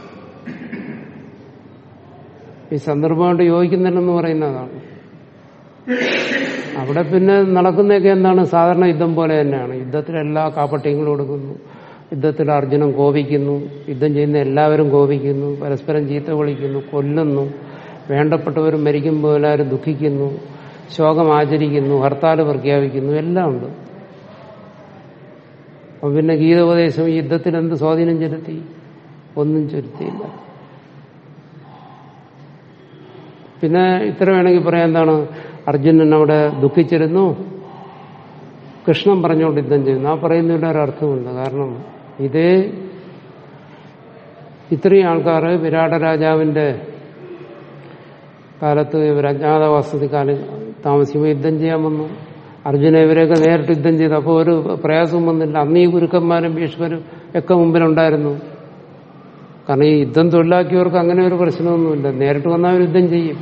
ഈ സന്ദർഭമായിട്ട് യോജിക്കുന്നില്ലെന്ന് പറയുന്നതാണ് അവിടെ പിന്നെ നടക്കുന്നതൊക്കെ എന്താണ് സാധാരണ യുദ്ധം പോലെ തന്നെയാണ് യുദ്ധത്തിൽ എല്ലാ കാപ്പട്യങ്ങളും കൊടുക്കുന്നു യുദ്ധത്തിൽ അർജുനൻ കോപിക്കുന്നു യുദ്ധം ചെയ്യുന്ന എല്ലാവരും കോപിക്കുന്നു പരസ്പരം ചീത്ത വിളിക്കുന്നു കൊല്ലുന്നു വേണ്ടപ്പെട്ടവരും മരിക്കുമ്പോൾ എല്ലാവരും ദുഃഖിക്കുന്നു ശോകം ആചരിക്കുന്നു ഹർത്താൽ പ്രഖ്യാപിക്കുന്നു എല്ലാം ഉണ്ട് അപ്പൊ പിന്നെ ഗീതോപദേശം ഈ യുദ്ധത്തിൽ എന്ത് സ്വാധീനം ചെലുത്തി ഒന്നും ചെലുത്തിയില്ല പിന്നെ ഇത്ര വേണമെങ്കിൽ പറയാം എന്താണ് അർജുനൻ അവിടെ ദുഃഖിച്ചിരുന്നു കൃഷ്ണൻ പറഞ്ഞുകൊണ്ട് യുദ്ധം ചെയ്യുന്നു ആ പറയുന്നതിൽ ഒരർത്ഥമുണ്ട് കാരണം ഇതേ ഇത്രയും ആൾക്കാർ വിരാട രാജാവിന്റെ കാലത്ത് ഇവർ അജ്ഞാതവാസത്തിൽ കാലം താമസിക്കുമ്പോൾ യുദ്ധം ചെയ്യാൻ വന്നു അർജുന ഇവരെയൊക്കെ നേരിട്ട് യുദ്ധം ചെയ്തു അപ്പോൾ ഒരു പ്രയാസവും വന്നില്ല അന്ന് ഈ ഗുരുക്കന്മാരും ഭീഷ്മരും ഒക്കെ മുമ്പിലുണ്ടായിരുന്നു കാരണം ഈ യുദ്ധം തൊഴിലാക്കിയവർക്ക് അങ്ങനെ ഒരു പ്രശ്നമൊന്നുമില്ല നേരിട്ട് വന്നാൽ അവർ യുദ്ധം ചെയ്യും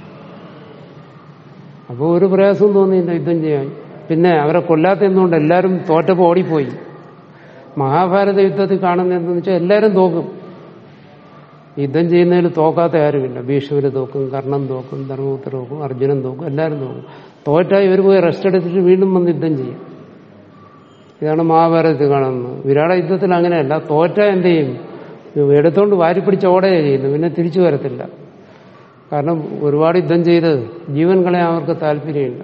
അപ്പോൾ ഒരു പ്രയാസവും തോന്നിയില്ല യുദ്ധം ചെയ്യാൻ പിന്നെ അവരെ കൊല്ലാത്ത എന്തുകൊണ്ട് എല്ലാവരും തോറ്റപ്പോൾ ഓടിപ്പോയി മഹാഭാരത യുദ്ധത്തിൽ കാണുന്ന എന്തെന്ന് വെച്ചാൽ എല്ലാവരും തോക്കും യുദ്ധം ചെയ്യുന്നതിൽ തോക്കാത്ത ആരുമില്ല ഭീഷ്മര് തോക്കും കർണൻ തോക്കും ധർമ്മപുത്ര തോക്കും അർജുനൻ തോക്കും എല്ലാവരും തോക്കും തോറ്റായി ഇവർ പോയി റെസ്റ്റ് എടുത്തിട്ട് വീണ്ടും വന്ന് യുദ്ധം ചെയ്യും ഇതാണ് മഹാഭാരതത്തിൽ കാണുന്നത് വിരാട യുദ്ധത്തിൽ അങ്ങനെയല്ല തോറ്റ എന്ത് ചെയ്യും എടുത്തോണ്ട് വാരിപ്പിടിച്ച് ഓടയെ ചെയ്യുന്നു പിന്നെ തിരിച്ചു വരത്തില്ല കാരണം ഒരുപാട് യുദ്ധം ചെയ്ത് ജീവൻ കളയാൻ അവർക്ക് താല്പര്യമില്ല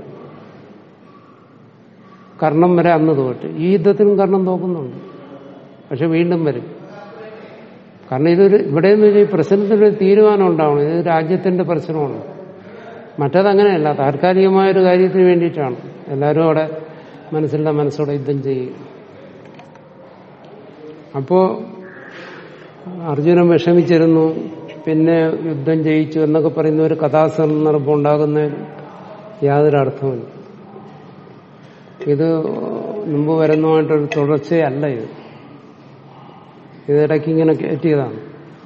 കർണം വരെ അന്ന് തോറ്റ് ഈ യുദ്ധത്തിലും കർണം തോക്കുന്നുണ്ട് പക്ഷെ വീണ്ടും വരും കാരണം ഇതൊരു ഇവിടെ നിന്ന് വെച്ചാൽ ഈ പ്രശ്നത്തിനൊരു തീരുമാനം ഉണ്ടാവണം ഇത് രാജ്യത്തിന്റെ പ്രശ്നമാണ് മറ്റതങ്ങനെയല്ല താൽക്കാലികമായ ഒരു കാര്യത്തിന് വേണ്ടിയിട്ടാണ് എല്ലാവരും അവിടെ മനസ്സിലുള്ള മനസ്സോടെ യുദ്ധം ചെയ്യുക അപ്പോ അർജുനൻ വിഷമിച്ചിരുന്നു പിന്നെ യുദ്ധം ജയിച്ചു എന്നൊക്കെ പറയുന്ന ഒരു കഥാസന്ദർഭം ഉണ്ടാകുന്നതിന് യാതൊരു അർത്ഥമില്ല ഇത് മുമ്പ് വരുന്നതുമായിട്ടൊരു തുടർച്ചയല്ല ഇത് ഇതിടയ്ക്ക് ഇങ്ങനെ കയറ്റിയതാണ്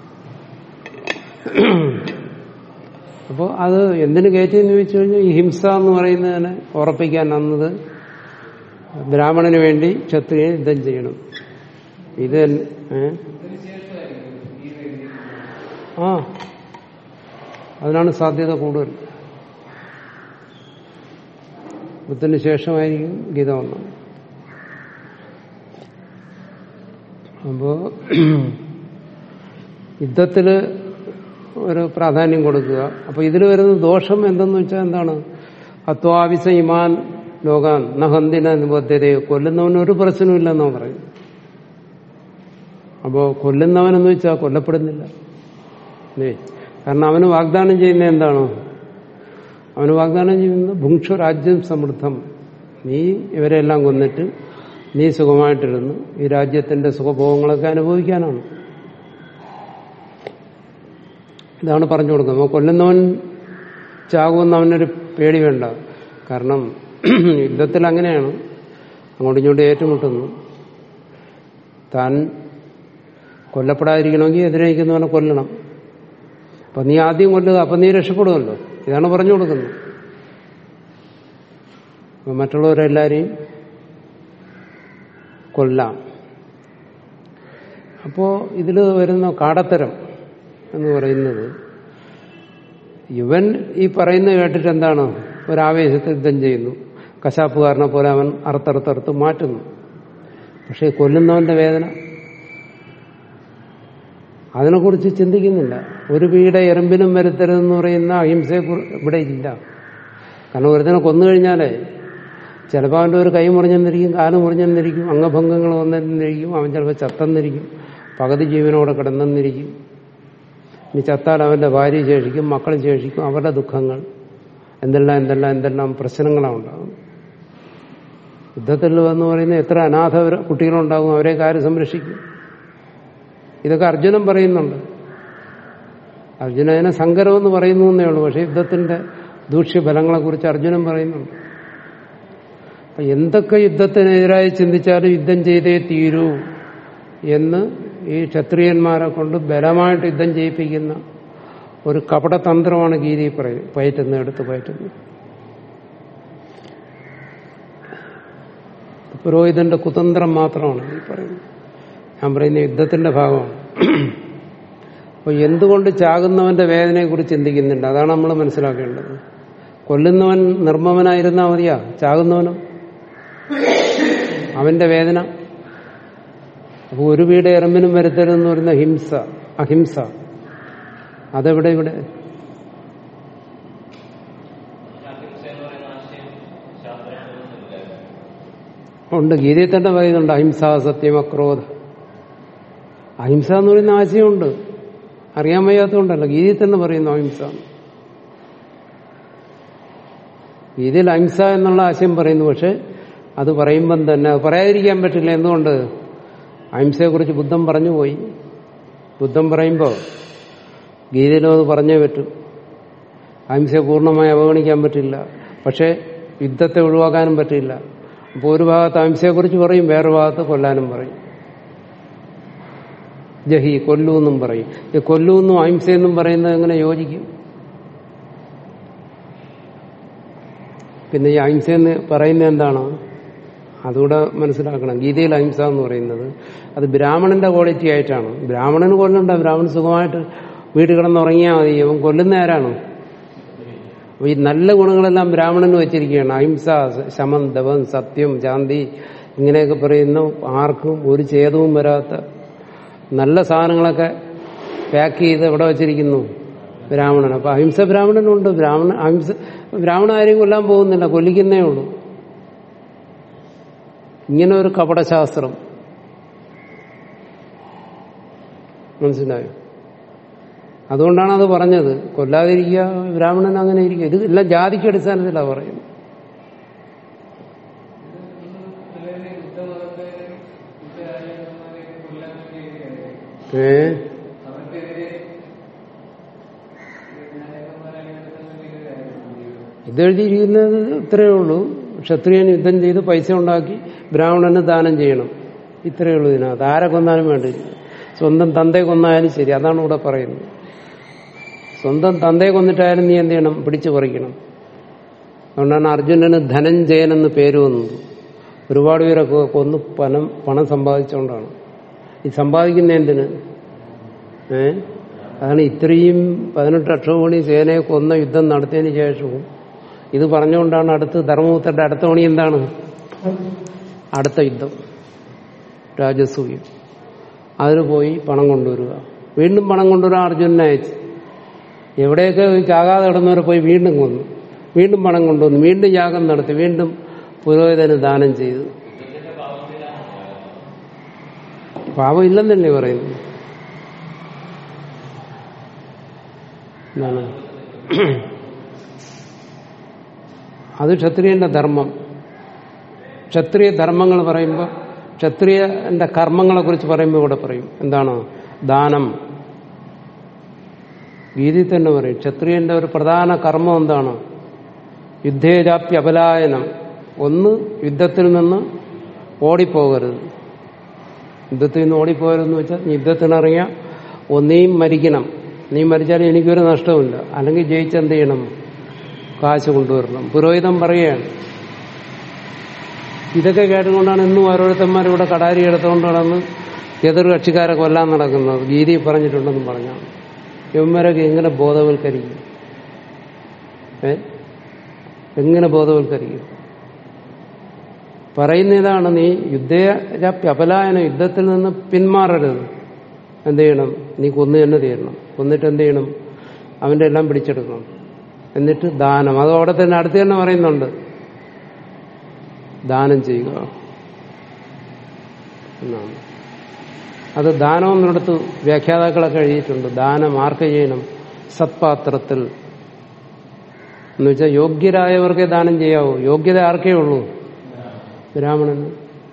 അപ്പോൾ അത് എന്തിനു കയറ്റിയെന്ന് ചോദിച്ചു കഴിഞ്ഞാൽ ഈ ഹിംസ എന്ന് പറയുന്നതിനെ ഉറപ്പിക്കാൻ അന്നത് ബ്രാഹ്മണന് വേണ്ടി ക്ഷത്രിയൻ യുദ്ധം ചെയ്യണം ഇത് തന്നെ- ഏ? ആ അതിനാണ് സാധ്യത കൂടുതൽ ബുദ്ധന് ശേഷമായിരിക്കും ഗീത വന്നത് അപ്പോ യുദ്ധത്തില് ഒരു പ്രാധാന്യം കൊടുക്കുക അപ്പൊ ഇതിൽ വരുന്ന ദോഷം എന്തെന്ന് വെച്ചാൽ എന്താണ് അത്വാവിസ ഇമാൻ ലോകാൻ നഹന്തിന നിബദ്ധതയോ കൊല്ലുന്നവന് ഒരു പ്രശ്നമില്ലെന്നോ പറയും അപ്പോ കൊല്ലുന്നവനെന്ന് വെച്ചാൽ കൊല്ലപ്പെടുന്നില്ല അല്ലേ കാരണം അവന് വാഗ്ദാനം ചെയ്യുന്ന എന്താണ് അവന് വാഗ്ദാനം ചെയ്യുന്നത് ഭുക്ഷ രാജ്യം സമൃദ്ധം നീ ഇവരെല്ലാം കൊന്നിട്ട് നീ സുഖമായിട്ടിരുന്നു ഈ രാജ്യത്തിന്റെ സുഖഭോഗങ്ങളൊക്കെ അനുഭവിക്കാനാണ് ഇതാണ് പറഞ്ഞു കൊടുക്കുന്നത് അപ്പോൾ കൊല്ലുന്നവൻ ചാകുമെന്ന് അവനൊരു പേടി വേണ്ട കാരണം യുദ്ധത്തിൽ അങ്ങനെയാണ് അങ്ങോട്ടും ഇങ്ങോട്ടും ഏറ്റുമുട്ടുന്നു താൻ കൊല്ലപ്പെടാതിരിക്കണമെങ്കിൽ എതിരെ നിൽക്കുന്നവനെ കൊല്ലണം അപ്പൊ നീ ആദ്യം കൊല്ലുക അപ്പൊ നീ രക്ഷപ്പെടുമല്ലോ ഇതാണ് പറഞ്ഞു കൊടുക്കുന്നത് അപ്പൊ മറ്റുള്ളവരെല്ലാരെയും കൊല്ലാം അപ്പോ ഇതിൽ വരുന്ന കാടത്തരം എന്ന് പറയുന്നത് ഇവൻ ഈ പറയുന്നത് കേട്ടിട്ട് എന്താണ് ഒരാവേശത്തിൽ യുദ്ധം ചെയ്യുന്നു കശാപ്പുകാരനെ പോലെ അവൻ അറുത്തറുത്തറുത്ത് മാറ്റുന്നു പക്ഷെ കൊല്ലുന്നവന്റെ വേദന അതിനെക്കുറിച്ച് ചിന്തിക്കുന്നില്ല ഒരു വീട എറുമ്പിനും വരുത്തരുതെന്ന് പറയുന്ന അഹിംസയെ കുറി- ഇവിടെ ഇല്ല കാരണം ഒരുത്തിനെ കൊന്നു കഴിഞ്ഞാലേ ചിലപ്പോൾ അവൻ്റെ ഒരു കൈ മുറിഞ്ഞെന്നിരിക്കും കാല് മുറിഞ്ഞെന്നിരിക്കും അംഗഭംഗങ്ങൾ വന്നെന്നിരിക്കും അവൻ ചിലപ്പോൾ ചത്തെന്നിരിക്കും പകുതി ജീവനോടെ കിടന്നെന്നിരിക്കും ഇനി ചത്താൽ അവന്റെ ഭാര്യ ശേഷിക്കും മക്കൾ ശേഷിക്കും അവരുടെ ദുഃഖങ്ങൾ എന്തെല്ലാം എന്തെല്ലാം എന്തെല്ലാം പ്രശ്നങ്ങളാണ് ഉണ്ടാകും യുദ്ധത്തിൽ എന്ന് പറയുന്ന എത്ര അനാഥ ഒരു- കുട്ടികളുണ്ടാകും അവരെ കാര്യം സംരക്ഷിക്കും ഇതൊക്കെ അർജുനൻ പറയുന്നുണ്ട് അർജുനനെ സങ്കരമെന്ന് പറയുന്നു എന്നേ ഉള്ളൂ പക്ഷെ യുദ്ധത്തിന്റെ ദൂഷ്യഫലങ്ങളെ കുറിച്ച് അർജുനൻ പറയുന്നുണ്ട് അപ്പൊ എന്തൊക്കെ യുദ്ധത്തിനെതിരായി ചിന്തിച്ചാലും യുദ്ധം ചെയ്തേ തീരൂ എന്ന് ഈ ക്ഷത്രിയന്മാരെ കൊണ്ട് ബലമായിട്ട് യുദ്ധം ചെയ്യിപ്പിക്കുന്ന ഒരു കപടതന്ത്രമാണ് ഗീതി പറയും പയറ്റുന്ന എടുത്ത് പയറ്റുന്നത് പുരോഹിതന്റെ കുതന്ത്രം മാത്രമാണ് ഈ പറയുന്നത് ഞാൻ പറയുന്ന യുദ്ധത്തിന്റെ ഭാഗമാണ് അപ്പൊ എന്തുകൊണ്ട് ചാകുന്നവന്റെ വേദനയെ കുറിച്ച് ചിന്തിക്കുന്നുണ്ട് അതാണ് നമ്മൾ മനസ്സിലാക്കേണ്ടത് കൊല്ലുന്നവൻ നിർമ്മമനായിരുന്നാ മതിയാ ചാകുന്നവനും അവന്റെ വേദന അപ്പൊ ഒരു വീട് എറമ്പിനും വരുത്തരുതെന്ന് പറയുന്ന ഹിംസ അഹിംസ അതെവിടെ ഇവിടെ ഉണ്ട് ഗീതയിൽ തന്നെ പറയുന്നുണ്ട് അഹിംസ സത്യം അക്രോധ അഹിംസ എന്ന് പറയുന്ന ആശയമുണ്ട് അറിയാൻ വയ്യാത്തതുകൊണ്ടല്ല ഗീതയിൽ തന്നെ പറയുന്നു അഹിംസ ഗീതയിൽ അഹിംസ എന്നുള്ള ആശയം പറയുന്നു പക്ഷെ അത് പറയുമ്പം തന്നെ അത് പറയാതിരിക്കാൻ പറ്റില്ല എന്തുകൊണ്ട് അഹിംസയെക്കുറിച്ച് ബുദ്ധൻ പറഞ്ഞു പോയി ബുദ്ധൻ പറയുമ്പോൾ ഗീതയിലും അത് പറഞ്ഞേ പറ്റൂ അഹിംസയെ പൂർണ്ണമായി അവഗണിക്കാൻ പറ്റില്ല പക്ഷേ യുദ്ധത്തെ ഒഴിവാക്കാനും പറ്റില്ല അപ്പോൾ ഒരു ഭാഗത്ത് അഹിംസയെക്കുറിച്ച് പറയും വേറെ ഭാഗത്ത് കൊല്ലാനും പറയും ജഹി കൊല്ലു എന്നും പറയും ഈ കൊല്ലു എന്നും അഹിംസയെന്നും പറയുന്നത് എങ്ങനെ യോജിക്കും പിന്നെ ഈ അഹിംസ എന്ന് പറയുന്നത് എന്താണ് അതുകൂടെ മനസ്സിലാക്കണം ഗീതയിൽ അഹിംസ എന്ന് പറയുന്നത് അത് ബ്രാഹ്മണന്റെ ക്വാളിറ്റി ആയിട്ടാണ് ബ്രാഹ്മണന് കൊല്ലണ്ട ബ്രാഹ്മണൻ സുഖമായിട്ട് വീട് കിടന്നുറങ്ങിയാൽ മതി അവൻ കൊല്ലുന്ന ആരാണ് അപ്പൊ ഈ നല്ല ഗുണങ്ങളെല്ലാം ബ്രാഹ്മണന് വെച്ചിരിക്കുകയാണ് അഹിംസ ശമം ദവം സത്യം ശാന്തി ഇങ്ങനെയൊക്കെ പറയുന്ന ആർക്കും ഒരു ഛേദവും വരാത്ത നല്ല സാധനങ്ങളൊക്കെ പാക്ക് ചെയ്ത് എവിടെ വെച്ചിരിക്കുന്നു ബ്രാഹ്മണൻ അപ്പൊ അഹിംസ ബ്രാഹ്മണനുണ്ട് ബ്രാഹ്മണ അഹിംസ ബ്രാഹ്മണ ആരെയും കൊല്ലാൻ പോകുന്നില്ല കൊല്ലിക്കുന്നേ ഉള്ളൂ ഇങ്ങനെ ഒരു കപടശാസ്ത്രം മനസ്സിലായോ അതുകൊണ്ടാണ് അത് പറഞ്ഞത് കൊല്ലാതിരിക്കുക ബ്രാഹ്മണൻ അങ്ങനെ ഇരിക്കുക ഇത് എല്ലാം ജാതിക്ക് അടിസ്ഥാനത്തിലാണ് പറയുന്നത് ഏ ഇതെഴുതിയിരിക്കുന്നത് ഇത്രയേ ഉള്ളൂ ക്ഷത്രിയൻ യുദ്ധം ചെയ്ത് പൈസ ഉണ്ടാക്കി ബ്രാഹ്മണന് ദാനം ചെയ്യണം ഇത്രയേ ഉള്ളൂ ഇതിനകത്ത് ആരെ കൊന്നാലും വേണ്ടില്ല സ്വന്തം തന്തയെ കൊന്നായാലും ശരി അതാണ് ഇവിടെ പറയുന്നത് സ്വന്തം തന്തയെ കൊന്നിട്ടായാലും നീ എന്ത് ചെയ്യണം പിടിച്ചു പറിക്കണം അതുകൊണ്ടാണ് അർജുനന് ധനഞ്ജയൻ എന്ന് പേര് വന്നത് ഒരുപാട് പേരെ കൊ- കൊന്ന് പണം പണം സമ്പാദിച്ചുകൊണ്ടാണ് ഈ സമ്പാദിക്കുന്ന എന്തിന് ഏ അതാണ് ഇത്രയും പതിനെട്ട് അക്ഷോണി സേനയെ കൊന്ന യുദ്ധം നടത്തിയതിന് ശേഷവും ഇത് പറഞ്ഞുകൊണ്ടാണ് അടുത്ത് ധർമ്മപുത്രന്റെ അടുത്ത പണി എന്താണ് അടുത്ത യുദ്ധം രാജസൂയം അതിന് പോയി പണം കൊണ്ടുവരിക വീണ്ടും പണം കൊണ്ടുവരാൻ അർജുനനെ അയച്ചു എവിടെയൊക്കെ ചാകാതെ കിടന്നവരെ പോയി വീണ്ടും കൊന്നു വീണ്ടും പണം കൊണ്ടുവന്നു വീണ്ടും യാഗം നടത്തി വീണ്ടും പുരോഹിതന് ദാനം ചെയ്തു പാപം ഇല്ലെന്നല്ലേ പറയുന്നു എന്താണ് അത് ക്ഷത്രിയന്റെ ധർമ്മം ക്ഷത്രിയ ധർമ്മങ്ങൾ പറയുമ്പോൾ ക്ഷത്രിയന്റെ കർമ്മങ്ങളെ കുറിച്ച് പറയുമ്പോൾ ഇവിടെ പറയും എന്താണ് ദാനം ഗീതി തന്നെ പറയും ക്ഷത്രിയന്റെ ഒരു പ്രധാന കർമ്മം എന്താണ് യുദ്ധേജാപ്യ അപലായനം ഒന്ന് യുദ്ധത്തിൽ നിന്ന് ഓടിപ്പോകരുത് യുദ്ധത്തിൽ നിന്ന് ഓടിപ്പോകരുതെന്ന് വെച്ചാൽ നീ യുദ്ധത്തിനിറങ്ങിയ ഒന്നേയും മരിക്കണം നീ മരിച്ചാൽ എനിക്കൊരു നഷ്ടവുമില്ല അല്ലെങ്കിൽ ജയിച്ചെന്ത് ചെയ്യണം കാശ് കൊണ്ടുവരണം പുരോഹിതം പറയുകയാണ് ഇതൊക്കെ കേട്ടുകൊണ്ടാണ് ഇന്നും ഓരോരുത്തന്മാർ ഇവിടെ കടാരി എടുത്തുകൊണ്ട് നടന്ന് എതിർ കക്ഷിക്കാരെ കൊല്ലാൻ നടക്കുന്നത് ഗീതി പറഞ്ഞിട്ടുണ്ടെന്നും പറഞ്ഞാണ് ഇവന്മാരൊക്കെ എങ്ങനെ ബോധവൽക്കരിക്കും ഏ എങ്ങനെ ബോധവൽക്കരിക്കും പറയുന്ന ഇതാണ് നീ യുദ്ധപലായന യുദ്ധത്തിൽ നിന്ന് പിന്മാറരുത് എന്ത് ചെയ്യണം നീ കൊന്നു തന്നെ തീരണം കൊന്നിട്ട് എന്ത് ചെയ്യണം അവന്റെ എല്ലാം പിടിച്ചെടുക്കണം എന്നിട്ട് ദാനം അത് അവിടെ തന്നെ അടുത്ത് തന്നെ പറയുന്നുണ്ട് ദാനം ചെയ്യുക എന്നാണ് അത് ദാനം എന്നിടത്ത് വ്യാഖ്യാതാക്കളൊക്കെ എഴുതിയിട്ടുണ്ട് ദാനം ആർക്ക് ചെയ്യണം സത്പാത്രത്തിൽ എന്ന് വെച്ചാൽ യോഗ്യരായവർക്കേ ദാനം ചെയ്യാവൂ യോഗ്യത ആർക്കേ ഉള്ളൂ ബ്രാഹ്മണന്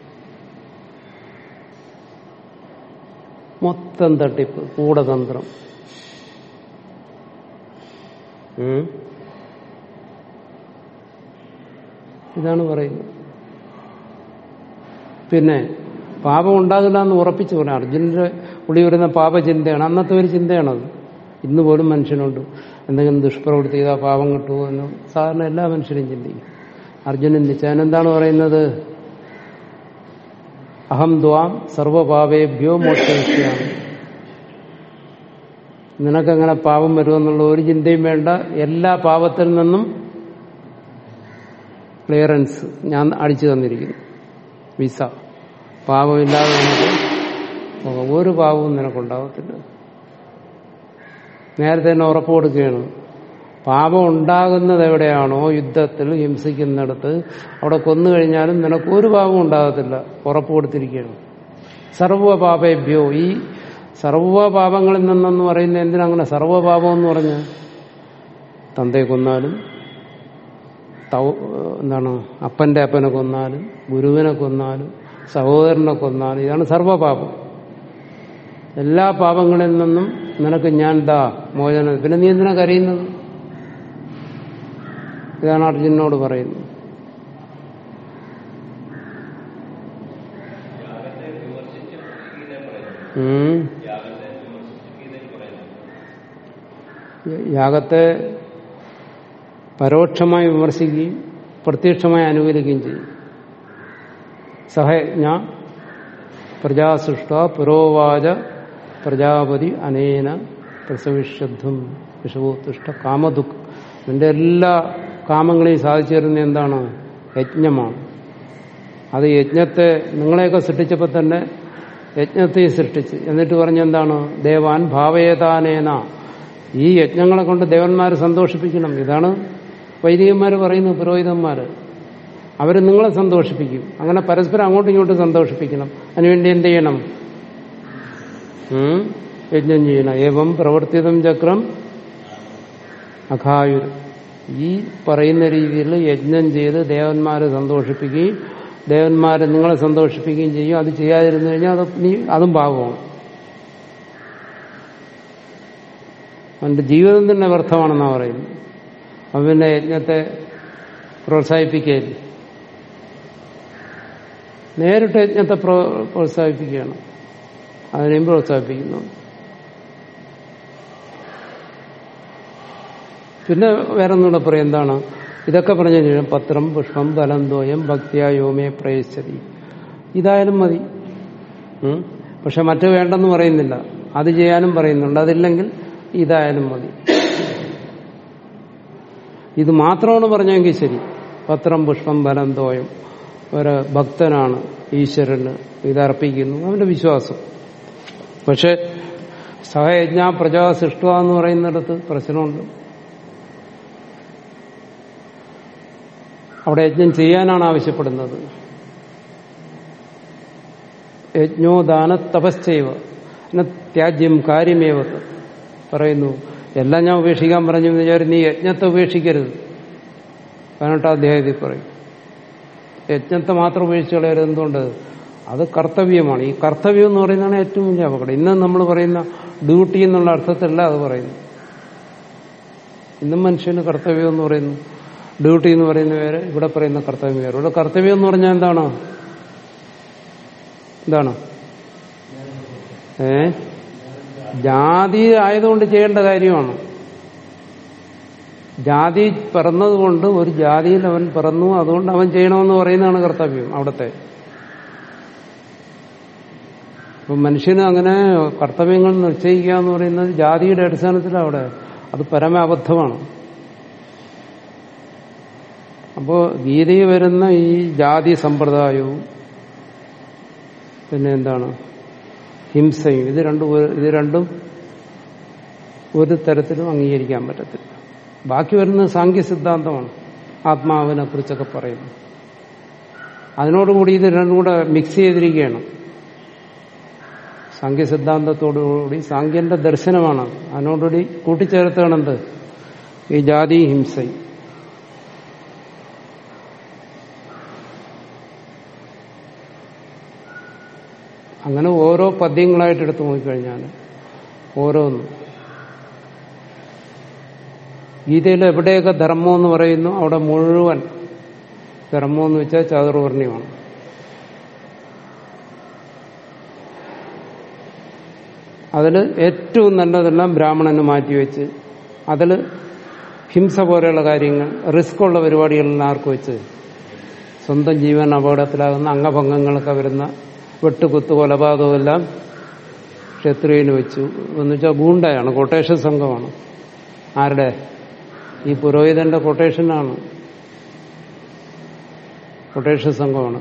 മൊത്തം തട്ടിപ്പ് കൂടതന്ത്രം ഉം. ഇതാണ് പറയുന്നത് പിന്നെ പാപം ഉണ്ടാകില്ല എന്ന് ഉറപ്പിച്ചു പറഞ്ഞു അർജുനന്റെ ഉള്ളി വരുന്ന പാപചിന്തയാണ് അന്നത്തെ ഒരു ചിന്തയാണത് ഇന്ന് പോലും മനുഷ്യനുണ്ട് എന്തെങ്കിലും ദുഷ്പ്രവൃത്തി ചെയ്താൽ പാപം കിട്ടുമോ എന്ന് സാധാരണ എല്ലാ മനുഷ്യരും ചിന്തിക്കും അർജുനൻ നിശ്ചയൻ എന്താണ് പറയുന്നത് അഹം ദ്വാം സർവപാപേഭ്യോ മോക്ഷയിക്കുകയാണ് നിനക്കങ്ങനെ പാപം വരുമെന്നുള്ള ഒരു ചിന്തയും വേണ്ട എല്ലാ പാപത്തിൽ നിന്നും ക്ലിയറൻസ് ഞാൻ അടിച്ചു തന്നിരിക്കുന്നു വിസ പാപമില്ലാതെ നമുക്ക് പോകാം. ഒരു പാപവും നിനക്കുണ്ടാകത്തില്ല നേരത്തെ തന്നെ ഉറപ്പ് കൊടുക്കുകയാണ് പാപം ഉണ്ടാകുന്നത് എവിടെയാണോ യുദ്ധത്തിൽ ഹിംസിക്കുന്നിടത്ത് അവിടെ കൊന്നു കഴിഞ്ഞാലും നിനക്ക് ഒരു പാപവും ഉണ്ടാകത്തില്ല ഉറപ്പ് കൊടുത്തിരിക്കുകയാണ് സർവപാപേഭ്യോ ഈ സർവപാപങ്ങളിൽ നിന്നെന്ന് പറയുന്നത് എന്തിനങ്ങനെ സർവപാപം എന്ന് പറഞ്ഞ് തന്തയെ കൊന്നാലും തൗ എന്താണ് അപ്പന്റെ അപ്പനെ കൊന്നാലും ഗുരുവിനെ കൊന്നാലും സഹോദരനെ കൊന്നാലും ഇതാണ് സർവപാപം എല്ലാ പാപങ്ങളിൽ നിന്നും നിനക്ക് ഞാൻ ദാ മോചനം പിന്നെ നീ എന്തിനാ കരയുന്നത് ഇതാണ് അർജുനോട് പറയുന്നത് ഉം. യാഗത്തെ പരോക്ഷമായി വിമർശിക്കുകയും പ്രത്യക്ഷമായി അനുകൂലിക്കുകയും ചെയ്യും സഹയജ്ഞ പ്രജാസൃഷ്ട പുരോവാച പ്രജാപതി അനേന പ്രസവിഷദ്ധം വിഷവോത്തുഷ്ട കാമദുഃഖ നിന്റെ എല്ലാ കാമങ്ങളെയും സാധിച്ചു തരുന്ന എന്താണ് യജ്ഞമാണ് അത് യജ്ഞത്തെ നിങ്ങളെയൊക്കെ സൃഷ്ടിച്ചപ്പോൾ തന്നെ യജ്ഞത്തെയും സൃഷ്ടിച്ച് എന്നിട്ട് പറഞ്ഞെന്താണ് ദേവാൻ ഭാവയേതാനേന ഈ യജ്ഞങ്ങളെ കൊണ്ട് ദേവന്മാർ സന്തോഷിപ്പിക്കണം ഇതാണ് വൈദികന്മാർ പറയുന്നത് പുരോഹിതന്മാർ അവർ നിങ്ങളെ സന്തോഷിപ്പിക്കും അങ്ങനെ പരസ്പരം അങ്ങോട്ടും ഇങ്ങോട്ടും സന്തോഷിപ്പിക്കണം അതിനുവേണ്ടി എന്ത് ചെയ്യണം ഉം? യജ്ഞം ചെയ്യണം ഏവം പ്രവർത്തിതം ചക്രം അഖായുർ ഈ പറയുന്ന രീതിയിൽ യജ്ഞം ചെയ്ത് ദേവന്മാരെ സന്തോഷിപ്പിക്കുകയും ദേവന്മാരെ നിങ്ങളെ സന്തോഷിപ്പിക്കുകയും ചെയ്യും അത് ചെയ്യാതിരുന്നു കഴിഞ്ഞാൽ അത് നീ അതും പാപമാണ് അവന്റെ ജീവിതം തന്നെ വ്യർത്ഥമാണെന്നാണ് പറയുന്നത് അവൻ പിന്നെ യജ്ഞത്തെ പ്രോത്സാഹിപ്പിക്കുകയില്ല നേരിട്ട് യജ്ഞത്തെ പ്രോ- പ്രോത്സാഹിപ്പിക്കുകയാണ് അതിനെയും പ്രോത്സാഹിപ്പിക്കുന്നു പിന്നെ വേറെ ഒന്നുകൂടെ പറയും എന്താണ് ഇതൊക്കെ പറഞ്ഞു കഴിഞ്ഞാൽ പത്രം പുഷ്പം ഫലന്തോയം ഭക്തിയ യോമേ പ്രയശ്ചതി ഇതായാലും മതി ഉം. പക്ഷെ മറ്റു വേണ്ടെന്ന് പറയുന്നില്ല അത് ചെയ്യാനും പറയുന്നുണ്ട് അതില്ലെങ്കിൽ ഇതായാലും മതി ഇത് മാത്രമാണ് പറഞ്ഞെങ്കിൽ ശരി പത്രം പുഷ്പം ഫലം തോയം ഒരു ഭക്തനാണ് ഈശ്വരന് ഇതർപ്പിക്കുന്നു അവന്റെ വിശ്വാസം പക്ഷെ സഹയജ്ഞ പ്രജാ സൃഷ്ട എന്ന് പറയുന്നിടത്ത് പ്രശ്നമുണ്ട് അവിടെ യജ്ഞം ചെയ്യാനാണ് ആവശ്യപ്പെടുന്നത് യജ്ഞോ ദാന തപശ്ചൈവ എന്ന ത്യാജ്യം കാര്യമേവത് പറയുന്നു എല്ലാം ഞാൻ ഉപേക്ഷിക്കാൻ പറഞ്ഞു എന്ന് വിചാരിച്ചു നീ യജ്ഞത്തെ ഉപേക്ഷിക്കരുത് പതിനെട്ടാം അധ്യായത്തിൽ പറയും യജ്ഞത്തെ മാത്രം ഉപേക്ഷിച്ച് കളയരുത് എന്തുകൊണ്ട് അത് കർത്തവ്യമാണ് ഈ കർത്തവ്യം എന്ന് പറയുന്നതാണ് ഏറ്റവും വലിയ അപകടം ഇന്ന് നമ്മൾ പറയുന്ന ഡ്യൂട്ടി എന്നുള്ള അർത്ഥത്തിലല്ല അത് പറയുന്നു ഇന്നും മനുഷ്യന് കർത്തവ്യം എന്ന് പറയുന്നു ഡ്യൂട്ടി എന്ന് പറയുന്ന പേര് ഇവിടെ പറയുന്ന കർത്തവ്യം പേര് ഇവിടെ കർത്തവ്യം എന്ന് പറഞ്ഞാൽ എന്താണ് എന്താണ് ഏ ജാതി ആയതുകൊണ്ട് ചെയ്യേണ്ട കാര്യമാണ് ജാതി പിറന്നതുകൊണ്ട് ഒരു ജാതിയിൽ അവൻ പിറന്നു അതുകൊണ്ട് അവൻ ചെയ്യണമെന്ന് പറയുന്നതാണ് കർത്തവ്യം അവിടുത്തെ അപ്പൊ മനുഷ്യന് അങ്ങനെ കർത്തവ്യങ്ങൾ നിശ്ചയിക്കുക എന്ന് പറയുന്നത് ജാതിയുടെ അടിസ്ഥാനത്തിൽ അവിടെ അത് പരമാബദ്ധമാണ് അപ്പോ ഗീതയിൽ വരുന്ന ഈ ജാതി സമ്പ്രദായവും പിന്നെ എന്താണ് ഹിംസയും ഇത് രണ്ടും ഒരു- ഇത് രണ്ടും ഒരു തരത്തിലും അംഗീകരിക്കാൻ പറ്റത്തില്ല ബാക്കി വരുന്നത് സാങ്കേ സിദ്ധാന്തമാണ് ആത്മാവിനെ കുറിച്ചൊക്കെ പറയുന്നു അതിനോടുകൂടി ഇത് രണ്ടും കൂടെ മിക്സ് ചെയ്തിരിക്കുകയാണ് സാങ്കേ സിദ്ധാന്തത്തോടുകൂടി സാങ്കേന്റെ ദർശനമാണ് അതിനോടുകൂടി കൂട്ടിച്ചേർത്താണെന്ത് ഈ ജാതി ഹിംസയും അങ്ങനെ ഓരോ പദ്യങ്ങളായിട്ട് എടുത്തു നോക്കിക്കഴിഞ്ഞാൽ ഓരോന്നും ഗീതയിൽ എവിടെയൊക്കെ ധർമ്മം എന്ന് പറയുന്നു അവിടെ മുഴുവൻ ധർമ്മം എന്ന് വെച്ചാൽ ചാതുർവർണ്ണയമാണ് അതിൽ ഏറ്റവും നല്ലതെല്ലാം ബ്രാഹ്മണന് മാറ്റിവെച്ച് അതിൽ ഹിംസ പോലെയുള്ള കാര്യങ്ങൾ റിസ്ക് ഉള്ള പരിപാടികളെല്ലാം ആർക്ക് വെച്ച് സ്വന്തം ജീവൻ അപകടത്തിലാകുന്ന അംഗഭംഗങ്ങളൊക്കെ വരുന്ന വെട്ടുകുത്ത് കൊലപാതകവും എല്ലാം ക്ഷത്രിയന് വെച്ചു എന്ന് വെച്ചാൽ ഗൂണ്ടയാണ് കൊട്ടേഷൻ സംഘമാണ് ആരുടെ ഈ പുരോഹിതന്റെ കൊട്ടേഷനാണ് കൊട്ടേഷൻ സംഘമാണ്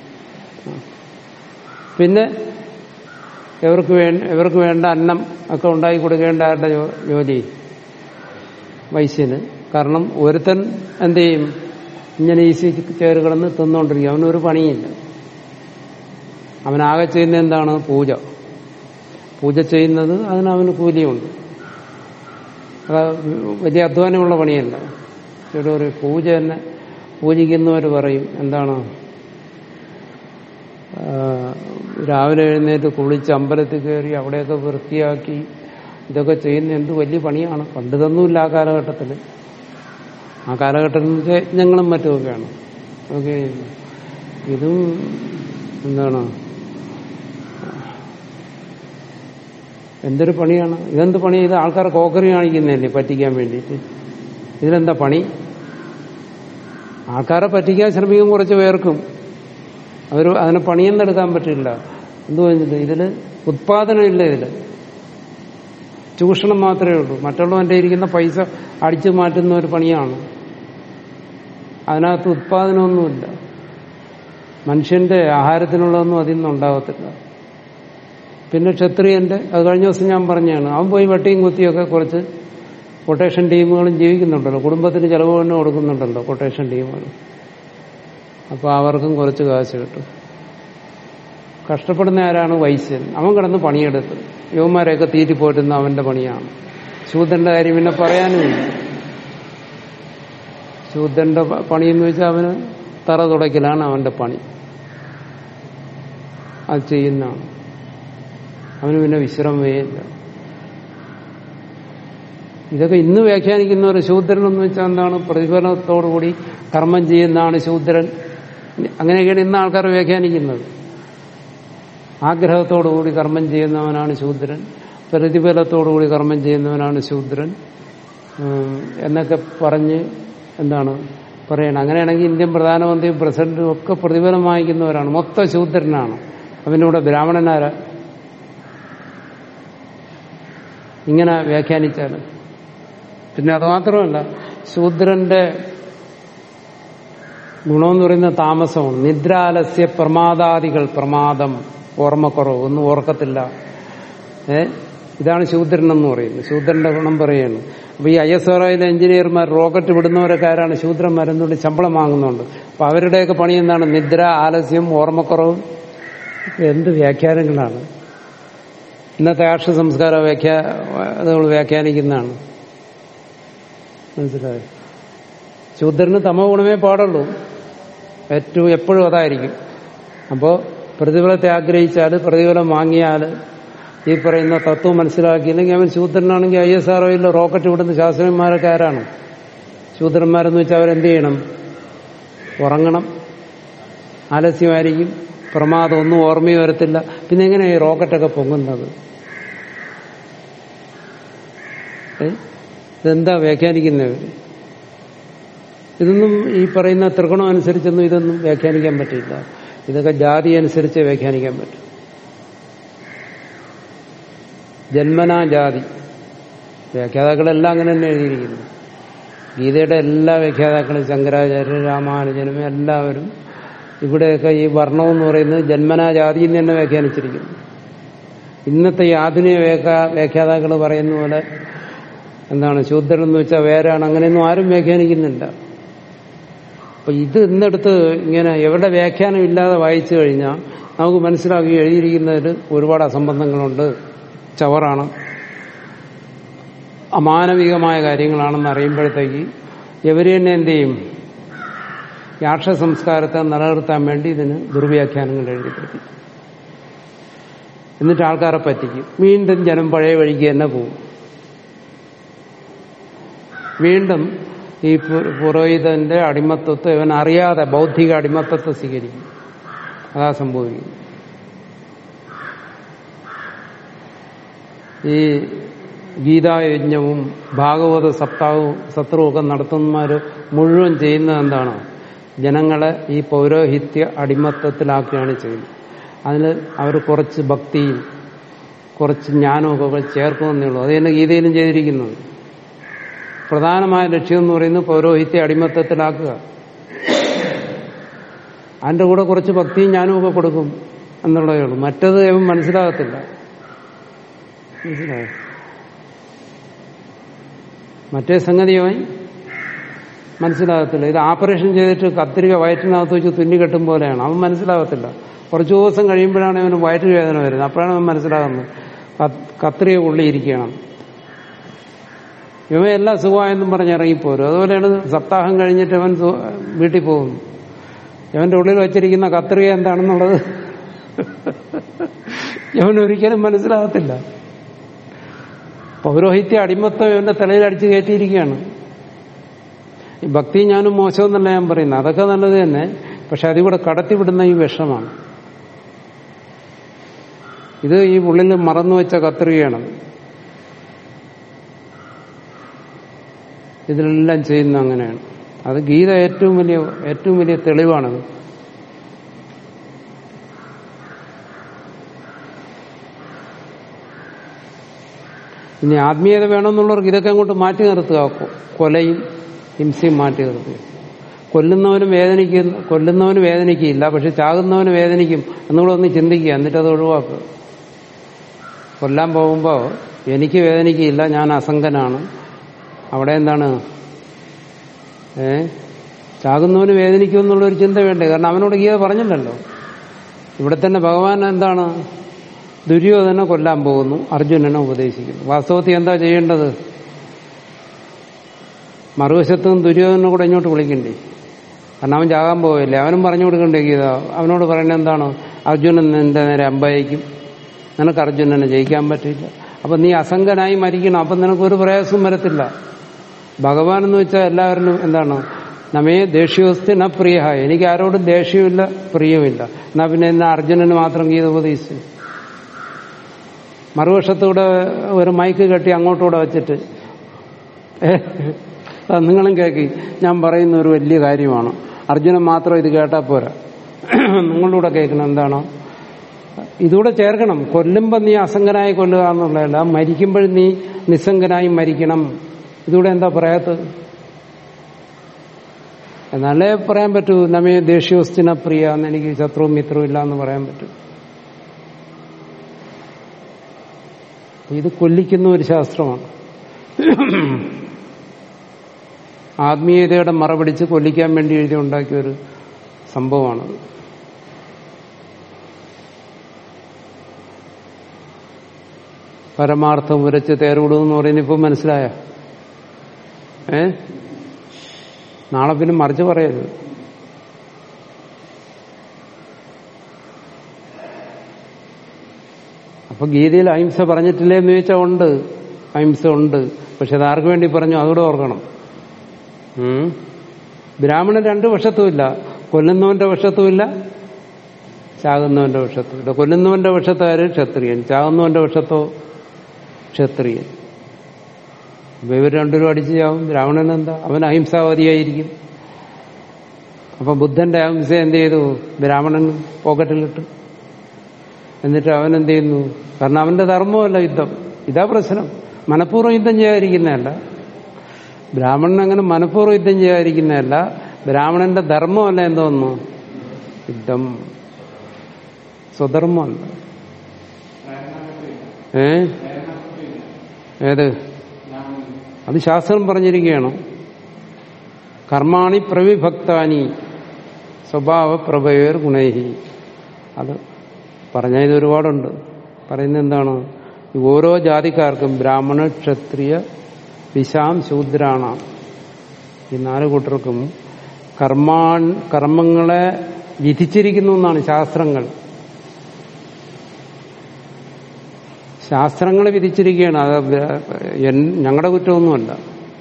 പിന്നെ ഇവർക്ക് വേണ്ട ഇവർക്ക് വേണ്ട അന്നം ഒക്കെ ഉണ്ടാക്കി കൊടുക്കേണ്ട ആരുടെ ജോ- ജോലി വൈശ്യന് കാരണം ഒരുത്തൻ എന്ത് ചെയ്യും ഇങ്ങനെ ഈസി ചേറ് കിടന്ന് തിന്നുകൊണ്ടിരിക്കും അവനൊരു പണിയില്ല അവനാകെ ചെയ്യുന്ന എന്താണ് പൂജ പൂജ ചെയ്യുന്നത് അതിന് അവന് കൂലിയുണ്ട് അത് വലിയ അധ്വാനമുള്ള പണിയല്ല ഇവിടെ ഒരു പൂജ തന്നെ പൂജിക്കുന്നവർ പറയും എന്താണ് ആ, രാവിലെ എഴുന്നേറ്റ് കുളിച്ച് അമ്പലത്തിൽ കയറി അവിടെയൊക്കെ വൃത്തിയാക്കി ഇതൊക്കെ ചെയ്യുന്ന എന്ത് വലിയ പണിയാണ് പണ്ട് ഇതൊന്നുമില്ല ആ കാലഘട്ടത്തിൽ ആ കാലഘട്ടത്തിൽ യജ്ഞങ്ങളും മറ്റുമൊക്കെയാണ് ഓക്കെ ഇതും എന്താണ് എന്തൊരു പണിയാണ് ഇതെന്ത് പണി ഇത് ആൾക്കാരെ കോക്കറി കാണിക്കുന്നതല്ലേ പറ്റിക്കാൻ വേണ്ടിയിട്ട് ഇതിലെന്താ പണി ആൾക്കാരെ പറ്റിക്കാൻ ശ്രമിക്കും കുറച്ച് പേർക്കും അവർ അതിനെ പണിയൊന്നും എടുക്കാൻ പറ്റില്ല എന്തു പറഞ്ഞിട്ട് ഇതിൽ ഉത്പാദനമില്ല ഇതില് ചൂഷണം മാത്രമേ ഉള്ളൂ മറ്റുള്ളവന്റെ ഇരിക്കുന്ന പൈസ അടിച്ചു മാറ്റുന്ന ഒരു പണിയാണ് അതിനകത്ത് ഉത്പാദനമൊന്നുമില്ല മനുഷ്യന്റെ ആഹാരത്തിനുള്ളതൊന്നും അതിൽ നിന്ന് ഉണ്ടാകത്തില്ല പിന്നെ ക്ഷത്രിയന്റെ അത് കഴിഞ്ഞ ദിവസം ഞാൻ പറഞ്ഞാണ് അവൻ പോയി വെട്ടിയും കുത്തിയൊക്കെ കുറച്ച് കൊട്ടേഷൻ ടീമുകളും ജീവിക്കുന്നുണ്ടല്ലോ കുടുംബത്തിന് ചെലവ് തന്നെ കൊടുക്കുന്നുണ്ടല്ലോ കൊട്ടേഷൻ ടീമുകൾ അപ്പോൾ അവർക്കും കുറച്ച് കാശ് കിട്ടും കഷ്ടപ്പെടുന്ന ആരാണ് വൈശ്യൻ അവൻ കിടന്ന് പണിയെടുത്ത് യുവന്മാരെയൊക്കെ തീറ്റിപ്പോറ്റുന്ന അവന്റെ പണിയാണ് ശൂദ്രന്റെ കാര്യം പിന്നെ പറയാനുമില്ല ശൂദ്രന്റെ പ- പണിയെന്ന് വെച്ചാൽ അവന് തറ തുടയ്ക്കലാണ് അവന്റെ പണി അത് ചെയ്യുന്നതാണ് അവന് പിന്നെ വിശ്രമമേ ഇല്ല ഇതൊക്കെ ഇന്ന് വ്യാഖ്യാനിക്കുന്നവർ ശൂദ്രൻ എന്ന് വെച്ചാൽ എന്താണ് പ്രതിഫലത്തോടുകൂടി കർമ്മം ചെയ്യുന്നതാണ് ശൂദ്രൻ അങ്ങനെയൊക്കെയാണ് ഇന്ന് ആൾക്കാർ വ്യാഖ്യാനിക്കുന്നത് ആഗ്രഹത്തോടുകൂടി കർമ്മം ചെയ്യുന്നവനാണ് ശൂദ്രൻ പ്രതിഫലത്തോടുകൂടി കർമ്മം ചെയ്യുന്നവനാണ് ശൂദ്രൻ ഉം, എന്നൊക്കെ പറഞ്ഞ് എന്താണ് പറയണം അങ്ങനെയാണെങ്കിൽ ഇന്ത്യൻ പ്രധാനമന്ത്രിയും പ്രസിഡന്റും ഒക്കെ പ്രതിഫലം വാങ്ങിക്കുന്നവരാണ് മൊത്തം ശൂദ്രനാണ് അവനൂടെ ബ്രാഹ്മണനാരാ ഇങ്ങനെ വ്യാഖ്യാനിച്ചാൽ പിന്നെ അത് മാത്രമല്ല ശൂദ്രന്റെ ഗുണമെന്ന് പറയുന്ന താമസമാണ് നിദ്രാലസ്യ പ്രമാദാദികൾ പ്രമാദം ഓർമ്മക്കുറവ് ഒന്നും ഓർക്കത്തില്ല ഏ ഇതാണ് ശൂദ്രൻ എന്ന് പറയുന്നത് ശൂദ്രന്റെ ഗുണം പറയുന്നു അപ്പൊ ഈ ഐ എസ് ആർഒയിലെ എഞ്ചിനീയർമാർ റോക്കറ്റ് വിടുന്നവരൊക്കെ ആരാണ് ശൂദ്രന്മാർ എന്നുകൊണ്ട് ശമ്പളം വാങ്ങുന്നുണ്ട് അപ്പൊ അവരുടെയൊക്കെ പണി എന്താണ് നിദ്ര ആലസ്യം ഓർമ്മക്കുറവും എന്ത് വ്യാഖ്യാനങ്ങളാണ് ഇന്നത്തെ രാഷ്ട്ര സംസ്കാര വ്യാഖ്യാ അതുകൾ വ്യാഖ്യാനിക്കുന്നതാണ് മനസ്സിലായോ ശൂദ്രന് തമോ ഗുണമേ പാടുള്ളൂ ഏറ്റവും എപ്പോഴും അതായിരിക്കും അപ്പോൾ പ്രതിഫലത്തെ ആഗ്രഹിച്ചാൽ പ്രതിഫലം വാങ്ങിയാൽ ഈ പറയുന്ന തത്വം മനസ്സിലാക്കിയില്ലെങ്കിൽ അവൻ ശൂദ്രനാണെങ്കിൽ ഐ എസ് ആർ റോക്കറ്റ് വിടുന്ന ശാസ്ത്രജ്ഞന്മാരൊക്കെ ആരാണ് ശൂദ്രന്മാരെന്ന് വെച്ചാൽ അവരെന്ത് ചെയ്യണം ഉറങ്ങണം ആലസ്യമായിരിക്കും പ്രമാദം ഒന്നും ഓർമ്മയും വരത്തില്ല പിന്നെ എങ്ങനെയാണ് ഈ റോക്കറ്റൊക്കെ പൊങ്ങുന്നത് ഏ? ഇതെന്താ വ്യാഖ്യാനിക്കുന്നത് ഇതൊന്നും ഈ പറയുന്ന ത്രികോണം അനുസരിച്ചൊന്നും ഇതൊന്നും വ്യാഖ്യാനിക്കാൻ പറ്റില്ല ഇതൊക്കെ ജാതി അനുസരിച്ച് വ്യാഖ്യാനിക്കാൻ പറ്റും ജന്മനാ ജാതി വ്യാഖ്യാതാക്കളെല്ലാം അങ്ങനെ തന്നെ എഴുതിയിരിക്കുന്നു ഗീതയുടെ എല്ലാ വ്യാഖ്യാതാക്കളും ശങ്കരാചാര്യരും രാമാനുജനും എല്ലാവരും ഇവിടെയൊക്കെ ഈ വർണ്ണം എന്ന് പറയുന്നത് ജന്മനാ ജാതി എന്ന് തന്നെ വ്യാഖ്യാനിച്ചിരിക്കുന്നു ഇന്നത്തെ ഈ ആധുനിക വ്യാഖ്യാ- വ്യാഖ്യാതാക്കൾ പറയുന്ന പോലെ എന്താണ് ശൂദ്രൻ എന്ന് വെച്ചാൽ വേറാണ് അങ്ങനെയൊന്നും ആരും വ്യാഖ്യാനിക്കുന്നില്ല അപ്പൊ ഇത് ഇന്നെടുത്ത് ഇങ്ങനെ എവിടെ വ്യാഖ്യാനം ഇല്ലാതെ വായിച്ചു കഴിഞ്ഞാൽ നമുക്ക് മനസ്സിലാക്കി എഴുതിയിരിക്കുന്നതിൽ ഒരുപാട് അസംബന്ധങ്ങളുണ്ട് ചവറാണ് അമാനവികമായ കാര്യങ്ങളാണെന്ന് അറിയുമ്പോഴത്തേക്ക് ഇവര് തന്നെ എന്ത് ചെയ്യും രാഷ്ട്ര സംസ്കാരത്തെ നിലനിർത്താൻ വേണ്ടി ഇതിന് ദുർവ്യാഖ്യാനങ്ങൾ എഴുതിപ്പെടുത്തി എന്നിട്ട് ആൾക്കാരെ പറ്റിക്കും വീണ്ടും ജനം പഴയ വഴിക്ക് തന്നെ പോകും വീണ്ടും ഈ പു- പുരോഹിതന്റെ അടിമത്തത്തെ ഇവൻ അറിയാതെ ബൗദ്ധിക അടിമത്തത്തെ സ്വീകരിക്കും അതാ സംഭവിക്കും ഈ ഗീതായജ്ഞവും ഭാഗവത സപ്താഹവും സത്രവും ഒക്കെ നടത്തുന്നവർ മുഴുവൻ ചെയ്യുന്നത് എന്താണ് ജനങ്ങളെ ഈ പൗരോഹിത്യ അടിമത്തത്തിലാക്കുകയാണ് ചെയ്യുന്നത് അതിന് അവർ കുറച്ച് ഭക്തിയും കുറച്ച് ജ്ഞാനവും ഒക്കെ ചേർക്കുമെന്നേ ഉള്ളൂ അത് തന്നെ ഗീതയിലും ചെയ്തിരിക്കുന്നത് പ്രധാനമായ ലക്ഷ്യം എന്ന് പറയുന്നത് പൗരോഹിത്യ അടിമത്തത്തിലാക്കുക അതിന്റെ കൂടെ കുറച്ച് ഭക്തിയും ജ്ഞാനവും ഒക്കെ കൊടുക്കും എന്നുള്ളതേ ഉള്ളൂ മറ്റത് ഇവൻ മനസ്സിലാകത്തില്ല മനസ്സിലായോ മറ്റേ സംഗതി അവൻ മനസ്സിലാകത്തില്ല ഇത് ഓപ്പറേഷൻ ചെയ്തിട്ട് കത്തിരിക വയറ്റിനകത്ത് വെച്ച് തുന്നി കെട്ടും പോലെയാണ് അവൻ മനസ്സിലാകത്തില്ല കുറച്ചു ദിവസം കഴിയുമ്പോഴാണ് അവന് വയറ്റ് വേദന വരുന്നത് അപ്പോഴാണ് അവൻ മനസ്സിലാകുന്നത് കത്ത്- കത്രിക കൊള്ളിയിരിക്കണം ഇവൻ എല്ലാം സുഖമായെന്നും പറഞ്ഞ് ഇറങ്ങിപ്പോരും അതുപോലെയാണ് സപ്താഹം കഴിഞ്ഞിട്ട് അവൻ സു- വീട്ടിൽ പോകുന്നു ഇവന്റെ ഉള്ളിൽ വച്ചിരിക്കുന്ന കത്രിക എന്താണെന്നുള്ളത് ഇവൻ ഒരിക്കലും മനസ്സിലാകത്തില്ല പൗരോഹിത്യ അടിമത്തം ഇവന്റെ തലയിൽ അടിച്ചു കയറ്റിയിരിക്കുകയാണ് ഈ ഭക്തി ഞാനും മോശമെന്നല്ല ഞാൻ പറയുന്നത് അതൊക്കെ നല്ലത് തന്നെ പക്ഷെ അതികൂടെ കടത്തിവിടുന്ന ഈ വിഷമാണ് ഇത് ഈ ഉള്ളിൽ മറന്നു വെച്ച കത്രികയാണ് ഇതിലെല്ലാം ചെയ്യുന്ന അങ്ങനെയാണ് അത് ഗീത ഏറ്റവും വലിയ ഏറ്റവും വലിയ തെളിവാണത് ഇനി ആത്മീയത വേണമെന്നുള്ളവർക്ക് ഇതൊക്കെ അങ്ങോട്ട് മാറ്റി നിർത്തുക കൊ- കൊലയും ഹിംസയും മാറ്റി നിർത്തുക കൊല്ലുന്നവനും വേദനിക്കുന്ന കൊല്ലുന്നവന് വേദനിക്കില്ല പക്ഷെ ചാകുന്നവന് വേദനിക്കും എന്നുകൂടെ ചിന്തിക്കുക എന്നിട്ട് അത് ഒഴിവാക്കുക കൊല്ലാൻ പോകുമ്പോൾ എനിക്ക് വേദനിക്കില്ല ഞാൻ അസംഗനാണ് അവിടെ എന്താണ് ഏ ചാകുന്നവന് വേദനിക്കും എന്നുള്ളൊരു ചിന്ത വേണ്ടേ കാരണം അവനോട് ഗീത പറഞ്ഞില്ലല്ലോ ഇവിടെ തന്നെ ഭഗവാൻ എന്താണ് ദുര്യോധനെ കൊല്ലാൻ പോകുന്നു അർജുനനെ ഉപദേശിക്കുന്നു വാസ്തവത്തിൽ എന്താ ചെയ്യേണ്ടത് മറുവശത്ത് നിന്ന് ദുര്യോധനെ കൂടെ ഇങ്ങോട്ട് വിളിക്കണ്ടേ കാരണം അവൻ ചാകാൻ പോവില്ലേ അവനും പറഞ്ഞു കൊടുക്കണ്ടേ ഗീത അവനോട് പറയുന്നത് എന്താണ് അർജുനൻ നിന്റെ നേരെ അമ്പയക്കും നിനക്ക് അർജുനനെ ജയിക്കാൻ പറ്റില്ല അപ്പൊ നീ അസംഗനായി മരിക്കണം അപ്പൊ നിനക്കൊരു പ്രയാസവും വരത്തില്ല ഭഗവാൻ എന്ന് വെച്ചാൽ എല്ലാവരിലും എന്താണ് നമ്മേ ദേഷ്യോസ്തി ന പ്രിയ എനിക്ക് ആരോടും ദേഷ്യമില്ല പ്രിയമില്ല എന്നാ പിന്നെ എന്നാ അർജുനന് മാത്രം ഗീത ഉപദേശിച്ചു മറുവശത്തൂടെ ഒരു മൈക്ക് കെട്ടി അങ്ങോട്ടൂടെ വെച്ചിട്ട് ഏ, അത് നിങ്ങളും കേൾക്കി ഞാൻ പറയുന്ന ഒരു വലിയ കാര്യമാണ് അർജുനൻ മാത്രം ഇത് കേട്ടാൽ പോരാ നിങ്ങളുടെ കേൾക്കണം എന്താണോ ഇതൂടെ ചേർക്കണം കൊല്ലുമ്പോൾ നീ അസംഗനായി കൊല്ലുക എന്നുള്ളതല്ല മരിക്കുമ്പോൾ നീ നിസ്സംഗനായി മരിക്കണം ഇതൂടെ എന്താ പറയാത്തത് എന്നാലേ പറയാൻ പറ്റൂ നമ്മെ ദേഷ്യോസ്തിന പ്രിയ എന്ന് എനിക്ക് ശത്രുവും മിത്രവും ഇല്ല എന്ന് പറയാൻ പറ്റും ഇത് കൊല്ലിക്കുന്ന ഒരു ശാസ്ത്രമാണ് ആത്മീയതയുടെ മറപിടിച്ച് കൊല്ലിക്കാൻ വേണ്ടി എഴുതി ഉണ്ടാക്കിയ ഒരു സംഭവമാണത് പരമാർത്ഥം ഉരച്ച് തേരോടും എന്ന് പറയുന്നത് ഇപ്പൊ മനസ്സിലായ ഏ നാളെ പിന്നെ മറിച്ച് പറയരുത് അപ്പൊ ഗീതയിൽ അഹിംസ പറഞ്ഞിട്ടില്ലേ എന്ന് ചോദിച്ചാൽ ഉണ്ട് അഹിംസ ഉണ്ട് പക്ഷെ അത് ആർക്ക് വേണ്ടി പറഞ്ഞു അതുകൂടെ ഓർക്കണം ഉം. ബ്രാഹ്മണൻ രണ്ടു വശത്തുമില്ല കൊല്ലുന്നവന്റെ വശത്തുമില്ല ചാകുന്നവന്റെ വശത്തുമില്ല കൊല്ലുന്നവന്റെ വശത്താര് ക്ഷത്രിയൻ ചാകുന്നവന്റെ വശത്തോ ക്ഷത്രിയൻ അപ്പൊ ഇവർ രണ്ടുപേരും അടിച്ചു ചാവും ബ്രാഹ്മണൻ എന്താ അവൻ അഹിംസാവാദിയായിരിക്കും അപ്പൊ ബുദ്ധന്റെ അഹിംസ എന്ത് ചെയ്തു ബ്രാഹ്മണൻ പോക്കറ്റിലിട്ട് എന്നിട്ട് അവൻ എന്ത് ചെയ്യുന്നു കാരണം അവന്റെ ധർമ്മമല്ല യുദ്ധം ഇതാ പ്രശ്നം മനഃപൂർവ്വം യുദ്ധം ചെയ്യാതിരിക്കുന്നതല്ല ബ്രാഹ്മണൻ അങ്ങനെ മനഃപൂർവ്വം യുദ്ധം ചെയ്യാതിരിക്കുന്നതല്ല ബ്രാഹ്മണന്റെ ധർമ്മമല്ല എന്തോന്നു യുദ്ധം സ്വധർമ്മമല്ല ഏ ഏത് അത് ശാസ്ത്രം പറഞ്ഞിരിക്കുകയാണ് കർമാണി പ്രവിഭക്താനി സ്വഭാവ പ്രഭയർ ഗുണൈഹി അത് പറഞ്ഞ ഇത് ഒരുപാടുണ്ട് പറയുന്നത് എന്താണ് ഈ ഓരോ ജാതിക്കാർക്കും ബ്രാഹ്മണ ക്ഷത്രിയ വിശാം ശൂദ്രാണ ഈ നാല് കൂട്ടർക്കും കർമാൻ കർമ്മങ്ങളെ വിധിച്ചിരിക്കുന്നു എന്നാണ് ശാസ്ത്രങ്ങൾ ശാസ്ത്രങ്ങൾ വിധിച്ചിരിക്കുകയാണ് അത് എൻ- ഞങ്ങളുടെ കുറ്റമൊന്നുമല്ല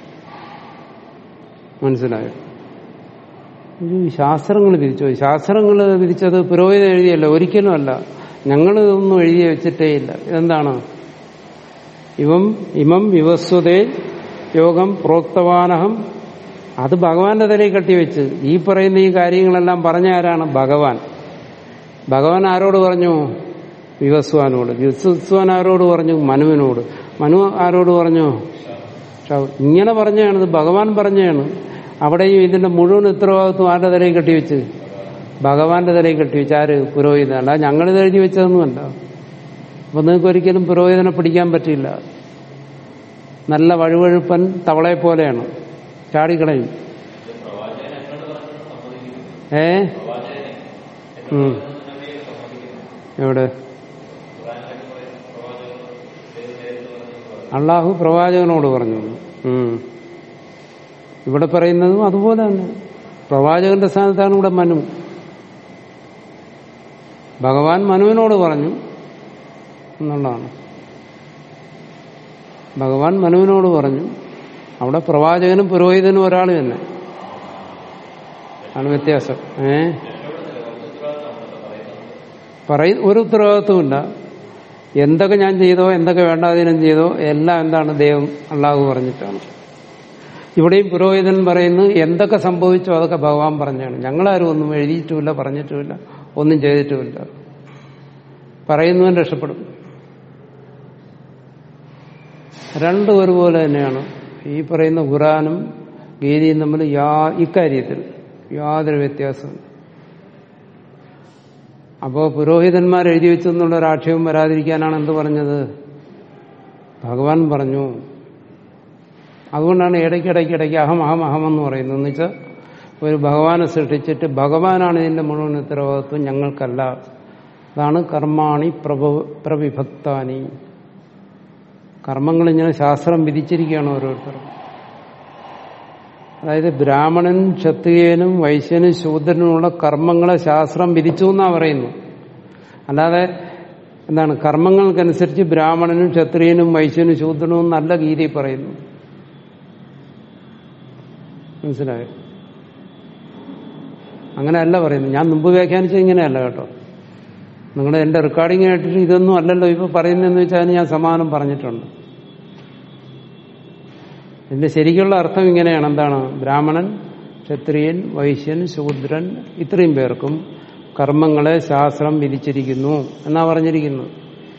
മനസ്സിലായോ ഇത് ശാസ്ത്രങ്ങൾ വിധിച്ചു ശാസ്ത്രങ്ങൾ വിധിച്ചത് പുരോഹിതൻ എഴുതിയല്ല ഒരിക്കലും അല്ല ഞങ്ങൾ ഇതൊന്നും എഴുതി വെച്ചിട്ടേ ഇല്ല ഇതെന്താണ് ഇവം ഇമം വിവസ്വതേ യോഗം പ്രോക്തവാനഹം അത് ഭഗവാന്റെ തലയിൽ കെട്ടിവെച്ച് ഈ പറയുന്ന ഈ കാര്യങ്ങളെല്ലാം പറഞ്ഞ ആരാണ് ഭഗവാൻ ഭഗവാൻ ആരോട് പറഞ്ഞു വിവസ്വാനോട് വിവസ്വാൻ ആരോട് പറഞ്ഞു മനുവിനോട് മനു ആരോട് പറഞ്ഞു ശൗ- ഇങ്ങനെ പറഞ്ഞാണ് ഇത് ഭഗവാൻ പറഞ്ഞാണ് അവിടെയും ഇതിന്റെ മുഴുവൻ ഉത്തരവാദിത്വം ആരുടെ തലയിൽ കെട്ടിവെച്ച് ഭഗവാന്റെ തലയിൽ കെട്ടിവെച്ച് ആര് പുരോഹിതൻ അല്ല ഞങ്ങളിത് എഴുതി വെച്ചതൊന്നുമല്ല അപ്പൊ നിങ്ങൾക്ക് ഒരിക്കലും പുരോഹിതനെ പിടിക്കാൻ പറ്റില്ല നല്ല വഴുവഴുപ്പൻ തവളയെ പോലെയാണ് ചാടിക്കളയും ഏ ഉം. എവിടെ അള്ളാഹു പ്രവാചകനോട് പറഞ്ഞു ഉം. ഇവിടെ പറയുന്നതും അതുപോലെ തന്നെ പ്രവാചകന്റെ സ്ഥാനത്താണ് ഇവിടെ മനു ഭഗവാൻ മനുവിനോട് പറഞ്ഞു എന്നുള്ളതാണ് ഭഗവാൻ മനുവിനോട് പറഞ്ഞു അവിടെ പ്രവാചകനും പുരോഹിതനും ഒരാൾ തന്നെ ആണ് വ്യത്യാസം ഏ പറയ ഒരു ഉത്തരവാദിത്വമില്ല എന്തൊക്കെ ഞാൻ ചെയ്തോ എന്തൊക്കെ വേണ്ടാതീനം ചെയ്തോ എല്ലാം എന്താണ് ദൈവം അള്ളാഹു പറഞ്ഞിട്ടാണ് ഇവിടെയും പുരോഹിതൻ പറയുന്നു എന്തൊക്കെ സംഭവിച്ചോ അതൊക്കെ ഭഗവാൻ പറഞ്ഞാണ് ഞങ്ങളാരും ഒന്നും എഴുതിയിട്ടുമില്ല പറഞ്ഞിട്ടുമില്ല ഒന്നും ചെയ്തിട്ടുമില്ല പറയുന്നവൻ രക്ഷപ്പെടും രണ്ടും ഒരുപോലെ തന്നെയാണ് ഈ പറയുന്ന ഖുറാനും ഗീതയും തമ്മിൽ യാ ഇക്കാര്യത്തിൽ യാതൊരു വ്യത്യാസമില്ല അപ്പോ പുരോഹിതന്മാർ എഴുതി വെച്ചെന്നുള്ള ഒരു ആക്ഷേപം വരാതിരിക്കാനാണ് എന്ത് പറഞ്ഞത് ഭഗവാൻ പറഞ്ഞു അതുകൊണ്ടാണ് ഇടയ്ക്കിടയ്ക്ക് ഇടയ്ക്ക് അഹം അഹം അഹം എന്ന് പറയുന്നത് എന്ന് വെച്ചാൽ ഒരു ഭഗവാനെ സൃഷ്ടിച്ചിട്ട് ഭഗവാനാണ് ഇതിന്റെ മുഴുവൻ ഉത്തരവാദിത്വം ഞങ്ങൾക്കല്ല അതാണ് കർമാണി പ്രഭ പ്രവിഭക്താനി കർമ്മങ്ങൾ ഇങ്ങനെ ശാസ്ത്രം വിധിച്ചിരിക്കുകയാണ് ഓരോരുത്തരും അതായത് ബ്രാഹ്മണൻ ക്ഷത്രിയനും വൈശ്യനും ശൂദ്രനുമുള്ള കർമ്മങ്ങളെ ശാസ്ത്രം വിധിച്ചു എന്നാ പറയുന്നു അല്ലാതെ എന്താണ് കർമ്മങ്ങൾക്കനുസരിച്ച് ബ്രാഹ്മണനും ക്ഷത്രിയനും വൈശ്യനും ശൂദ്രനും നല്ല ഗീതി പറയുന്നു മനസ്സിലായോ അങ്ങനെയല്ല പറയുന്നത് ഞാൻ മുമ്പ് വ്യാഖ്യാനിച്ചത് ഇങ്ങനെയല്ല കേട്ടോ നിങ്ങൾ എന്റെ റെക്കോർഡിംഗ് കേട്ടിട്ട് ഇതൊന്നും അല്ലല്ലോ ഇപ്പൊ പറയുന്നതെന്ന് വെച്ചാൽ അതിന് ഞാൻ സമാനം പറഞ്ഞിട്ടുണ്ട് ഇതിന്റെ ശരിക്കുള്ള അർത്ഥം ഇങ്ങനെയാണ് എന്താണ് ബ്രാഹ്മണൻ ക്ഷത്രിയൻ വൈശ്യൻ ശൂദ്രൻ ഇത്രയും പേർക്കും കർമ്മങ്ങളെ ശാസ്ത്രം വിധിച്ചിരിക്കുന്നു എന്നാ പറഞ്ഞിരിക്കുന്നത്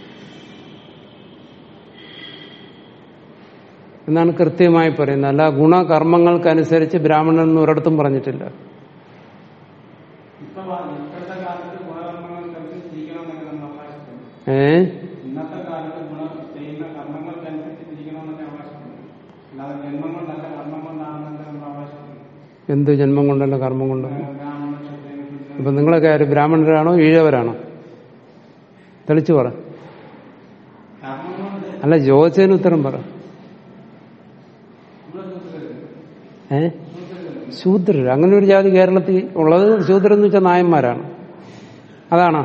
എന്നാണ് കൃത്യമായി പറയുന്നത് അല്ല ഗുണകർമ്മങ്ങൾക്കനുസരിച്ച് ബ്രാഹ്മണൻ എന്ന് ഒരിടത്തും പറഞ്ഞിട്ടില്ല ഇപ്പൊ വാ- ഇപ്പോഴത്തെ കാലത്ത് ഗുണകർമ്മങ്ങൾക്കനുസരിച്ച് ജീവിക്കണമെന്നൊക്കെ നമ്മൾ അവകാശപ്പെടുന്നു ഏ ഇന്നത്തെ കാലത്ത് ഗുണ ചെയ്യുന്ന കർമ്മങ്ങൾക്കനുസരിച്ച് ജീവിക്കണമെന്നൊക്കെ അവകാശപ്പെടുന്നു അല്ലാതെ ജന്മം കൊണ്ടല്ല കർമ്മം കൊണ്ടാണെന്നൊക്കെ നമ്മൾ അവകാശപ്പെടുന്നു എന്ത് ജന്മം കൊണ്ടല്ല കർമ്മം കൊണ്ടല്ല ബ്രാഹ്മണ ക്ഷത്രിയൻ ശൂദ്രൻ അപ്പൊ നിങ്ങളൊക്കെ ആര് ബ്രാഹ്മണരാണോ ഈഴവരാണോ തെളിച്ചു പറ കർമ്മം കൊണ്ട് അല്ല ചോദിച്ചതിന് ഉത്തരം പറ നമ്മളെ സൂത്രകരുത് ഏ ശൂദ്രർ അങ്ങനെ ഒരു ജാതി കേരളത്തിൽ ഉള്ളത് ശൂദ്രർ എന്ന് വെച്ചാൽ നായന്മാരാണ് അതാണോ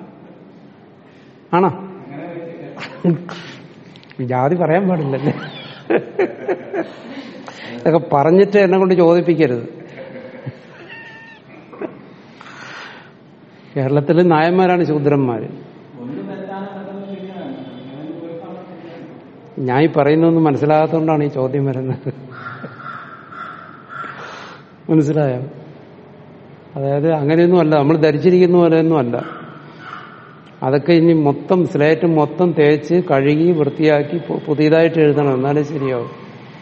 ആണോ ജാതി പറയാൻ പാടില്ലല്ലേ ഇതൊക്കെ പറഞ്ഞിട്ട് എന്നെ കൊണ്ട് ചോദിപ്പിക്കരുത് കേരളത്തിൽ നായന്മാരാണ് ശൂദ്രന്മാര് ഒന്ന് തെറ്റാണ് പെട്ടെന്ന് ശരിയാണ് അങ്ങനെ ഒരു സമയം ശരിയാണ് ഞാൻ ഈ പറയുന്നതൊന്നും മനസ്സിലാകാത്തതുകൊണ്ടാണ് ഈ ചോദ്യം വരുന്നത് മനസ്സിലായോ അതായത് അങ്ങനെയൊന്നും അല്ല നമ്മൾ ധരിച്ചിരിക്കുന്ന പോലെയൊന്നും അല്ല അതൊക്കെ ഇനി മൊത്തം സ്ലേറ്റ് മൊത്തം തേച്ച് കഴുകി വൃത്തിയാക്കി പു- പുതിയതായിട്ട് എഴുതണം എന്നാലേ ശരിയാവും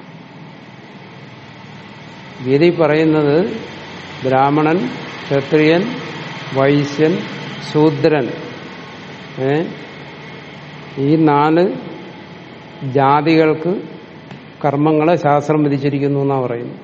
ഗീതി പറയുന്നത് ബ്രാഹ്മണൻ ക്ഷത്രിയൻ വൈശ്യൻ ശൂദ്രൻ ഏ ഈ നാല് ജാതികൾക്ക് കർമ്മങ്ങളെ ശാസ്ത്രം വിധിച്ചിരിക്കുന്നു എന്നാ പറയുന്നു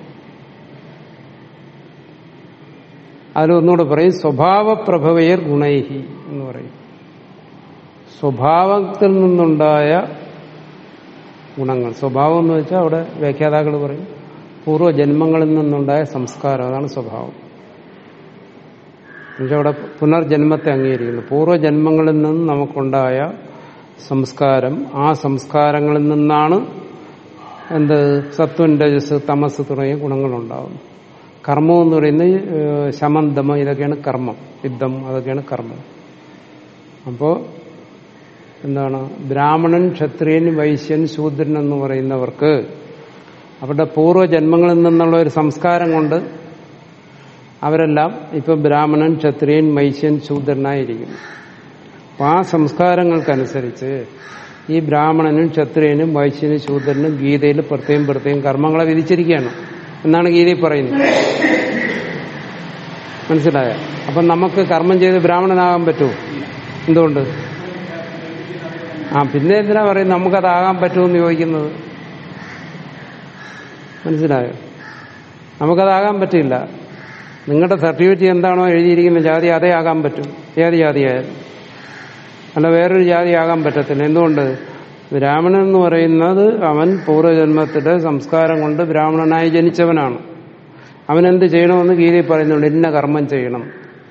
അതിലൊന്നുകൂടെ പറയും സ്വഭാവപ്രഭവയർ ഗുണൈഹി എന്ന് പറയും സ്വഭാവത്തിൽ നിന്നുണ്ടായ ഗുണങ്ങൾ സ്വഭാവം എന്ന് വെച്ചാൽ അവിടെ വ്യാഖ്യാതാക്കൾ പറയും പൂർവ്വജന്മങ്ങളിൽ നിന്നുണ്ടായ സംസ്കാരം അതാണ് സ്വഭാവം എന്നുവെച്ചാൽ അവിടെ പുനർജന്മത്തെ അംഗീകരിക്കുന്നു പൂർവ്വജന്മങ്ങളിൽ നിന്ന് നമുക്കുണ്ടായ സംസ്കാരം ആ സംസ്കാരങ്ങളിൽ നിന്നാണ് എന്ത് സത്വൻ രജസ് തമസ് തുടങ്ങിയ ഗുണങ്ങളുണ്ടാകുന്നു കർമ്മം എന്ന് പറയുന്നത് ഏഹ്, ശമം ദമം ഇതൊക്കെയാണ് കർമ്മം യുദ്ധം അതൊക്കെയാണ് കർമ്മം അപ്പോ എന്താണ് ബ്രാഹ്മണൻ ക്ഷത്രിയൻ വൈശ്യൻ ശൂദ്രൻ എന്ന് പറയുന്നവർക്ക് അവരുടെ പൂർവ്വജന്മങ്ങളിൽ നിന്നുള്ള ഒരു സംസ്കാരം കൊണ്ട് അവരെല്ലാം ഇപ്പൊ ബ്രാഹ്മണൻ ക്ഷത്രിയൻ വൈശ്യൻ ശൂദ്രനായിരിക്കുന്നു അപ്പൊ ആ സംസ്കാരങ്ങൾക്കനുസരിച്ച് ഈ ബ്രാഹ്മണനും ക്ഷത്രിയനും വൈശ്യനും ശൂദ്രനും ഗീതയിൽ പ്രത്യേകം പ്രത്യേകം കർമ്മങ്ങളെ വിധിച്ചിരിക്കുകയാണ് എന്നാണ് ഗീതയിൽ പറയുന്നത് മനസ്സിലായ അപ്പൊ നമുക്ക് കർമ്മം ചെയ്ത് ബ്രാഹ്മണനാകാൻ പറ്റുമോ എന്തുകൊണ്ട് ആ പിന്നെ എന്തിനാ പറയുന്നത് നമുക്കതാകാൻ പറ്റുമെന്ന് ചോദിക്കുന്നത് മനസ്സിലായോ നമുക്കതാകാൻ പറ്റില്ല നിങ്ങളുടെ സർട്ടിഫിക്കറ്റ് എന്താണോ എഴുതിയിരിക്കുന്ന ജാതി അതേ ആകാൻ പറ്റും ഏത് ജാതിയായാലും അല്ല വേറൊരു ജാതി ആകാൻ പറ്റത്തില്ല എന്തുകൊണ്ട് ബ്രാഹ്മണൻ എന്ന് പറയുന്നത് അവൻ പൂർവ്വജന്മത്തിലെ സംസ്കാരം കൊണ്ട് ബ്രാഹ്മണനായി ജനിച്ചവനാണ് അവൻ എന്ത് ചെയ്യണമെന്ന് ഗീതയിൽ പറയുന്നുണ്ട് ഇന്ന കർമ്മം ചെയ്യണം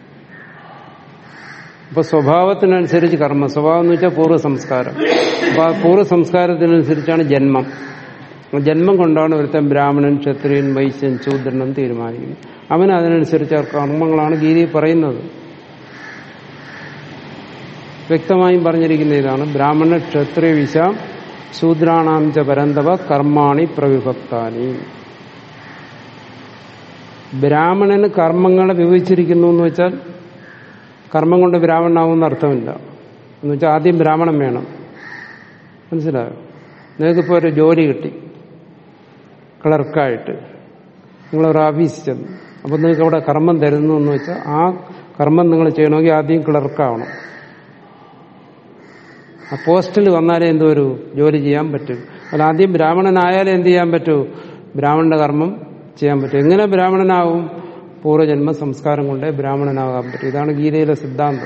അപ്പൊ സ്വഭാവത്തിനനുസരിച്ച് കർമ്മം സ്വഭാവം എന്ന് വെച്ചാൽ പൂർവ്വ സംസ്കാരം അപ്പൊ ആ പൂർവ്വ സംസ്കാരത്തിനനുസരിച്ചാണ് ജന്മം ആ ജന്മം കൊണ്ടാണ് ഒരുത്തൻ ബ്രാഹ്മണൻ ക്ഷത്രിയൻ വൈശ്യൻ ശൂദ്രൻ എന്ന് തീരുമാനിക്കുന്നത് അവൻ അതിനനുസരിച്ച് ആ കർമ്മങ്ങളാണ് ഗീതയിൽ പറയുന്നത് വ്യക്തമായും പറഞ്ഞിരിക്കുന്ന ഇതാണ് ബ്രാഹ്മണ ക്ഷത്രിയ വിശാം ശൂദ്രാണാം ച പരന്തവ കർമാണി പ്രവിഭക്താനി ബ്രാഹ്മണന് കർമ്മങ്ങളെ വിഭജിച്ചിരിക്കുന്നു എന്ന് വെച്ചാൽ കർമ്മം കൊണ്ട് ബ്രാഹ്മണനാവുന്ന അർത്ഥമില്ല എന്ന് വെച്ചാൽ ആദ്യം ബ്രാഹ്മണൻ വേണം മനസ്സിലായോ നിങ്ങൾക്കിപ്പോൾ ഒരു ജോലി കിട്ടി ക്ലർക്കായിട്ട് നിങ്ങളൊരു ഓഫീസിൽ ചെന്നു അപ്പം നിങ്ങൾക്ക് അവിടെ കർമ്മം തരുന്നു എന്ന് വെച്ചാൽ ആ കർമ്മം നിങ്ങൾ ചെയ്യണമെങ്കിൽ ആദ്യം ക്ലർക്കാവണം ആ പോസ്റ്റിൽ വന്നാലേ എന്തോ ഒരു ജോലി ചെയ്യാൻ പറ്റും അല്ല ആദ്യം ബ്രാഹ്മണനായാലേ എന്ത് ചെയ്യാൻ പറ്റൂ ബ്രാഹ്മണന്റെ കർമ്മം ചെയ്യാൻ പറ്റും എങ്ങനെ ബ്രാഹ്മണനാവും പൂർവ്വജന്മ സംസ്കാരം കൊണ്ടേ ബ്രാഹ്മണനാകാൻ പറ്റും ഇതാണ് ഗീതയിലെ സിദ്ധാന്തം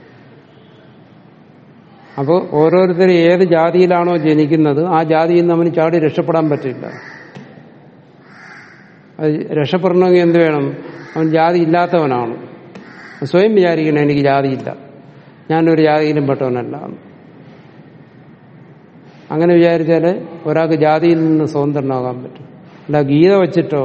അപ്പോൾ ഓരോരുത്തരും ഏത് ജാതിയിലാണോ ജനിക്കുന്നത് ആ ജാതിയിൽ നിന്ന് അവന് ചാടി രക്ഷപ്പെടാൻ പറ്റില്ല അത് രക്ഷപ്പെടണമെങ്കിൽ എന്ത് വേണം അവൻ ജാതി ഇല്ലാത്തവനാണ് സ്വയം വിചാരിക്കണം എനിക്ക് ജാതിയില്ല ഞാനൊരു ജാതിയിലും പെട്ടവനല്ല അങ്ങനെ വിചാരിച്ചാൽ ഒരാൾക്ക് ജാതിയിൽ നിന്ന് സ്വതന്ത്രനാകാൻ പറ്റും അല്ല ഗീത വച്ചിട്ടോ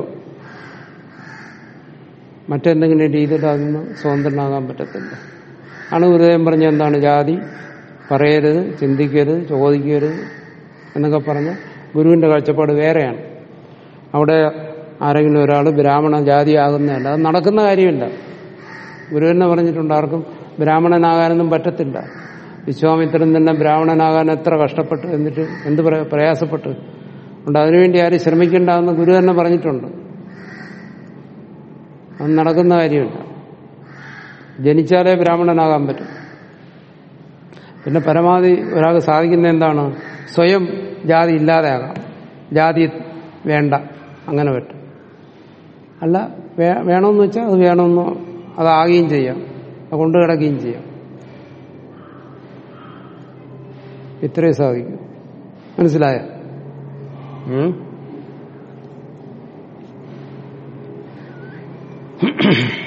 മറ്റെന്തെങ്കിലും രീതിയിൽ അതിന് സ്വതന്ത്രനാകാൻ പറ്റത്തില്ല ആണ് ഗുരുദേവൻ പറഞ്ഞ എന്താണ് ജാതി പറയരുത് ചിന്തിക്കരുത് ചോദിക്കരുത് എന്നൊക്കെ പറഞ്ഞ് ഗുരുവിന്റെ കാഴ്ചപ്പാട് വേറെയാണ് അവിടെ ആരെങ്കിലും ഒരാൾ ബ്രാഹ്മണ ജാതിയാകുന്നതല്ല അത് നടക്കുന്ന കാര്യമില്ല ഗുരു തന്നെ പറഞ്ഞിട്ടുണ്ട് ആർക്കും ബ്രാഹ്മണനാകാനൊന്നും പറ്റത്തില്ല വിശ്വാമിത്രൻ തന്നെ ബ്രാഹ്മണനാകാൻ എത്ര കഷ്ടപ്പെട്ടു എന്നിട്ട് എന്ത് പ്രയ- പ്രയാസപ്പെട്ടു അതുകൊണ്ട് അതിനുവേണ്ടി ആരും ശ്രമിക്കേണ്ടെന്ന് ഗുരു തന്നെ പറഞ്ഞിട്ടുണ്ട് അത് നടക്കുന്ന കാര്യമില്ല ജനിച്ചാലേ ബ്രാഹ്മണനാകാൻ പറ്റും പിന്നെ പരമാവധി ഒരാൾക്ക് സാധിക്കുന്ന എന്താണ് സ്വയം ജാതി ഇല്ലാതെയാകാം ജാതി വേണ്ട അങ്ങനെ പറ്റും അല്ല വേ- വേണമെന്ന് വെച്ചാൽ അത് വേണമെന്ന് അതാകുകയും ചെയ്യാം അത് കൊണ്ടു കിടക്കുകയും ചെയ്യാം ഇത്രയും സാധിക്കും മനസ്സിലായ ഉം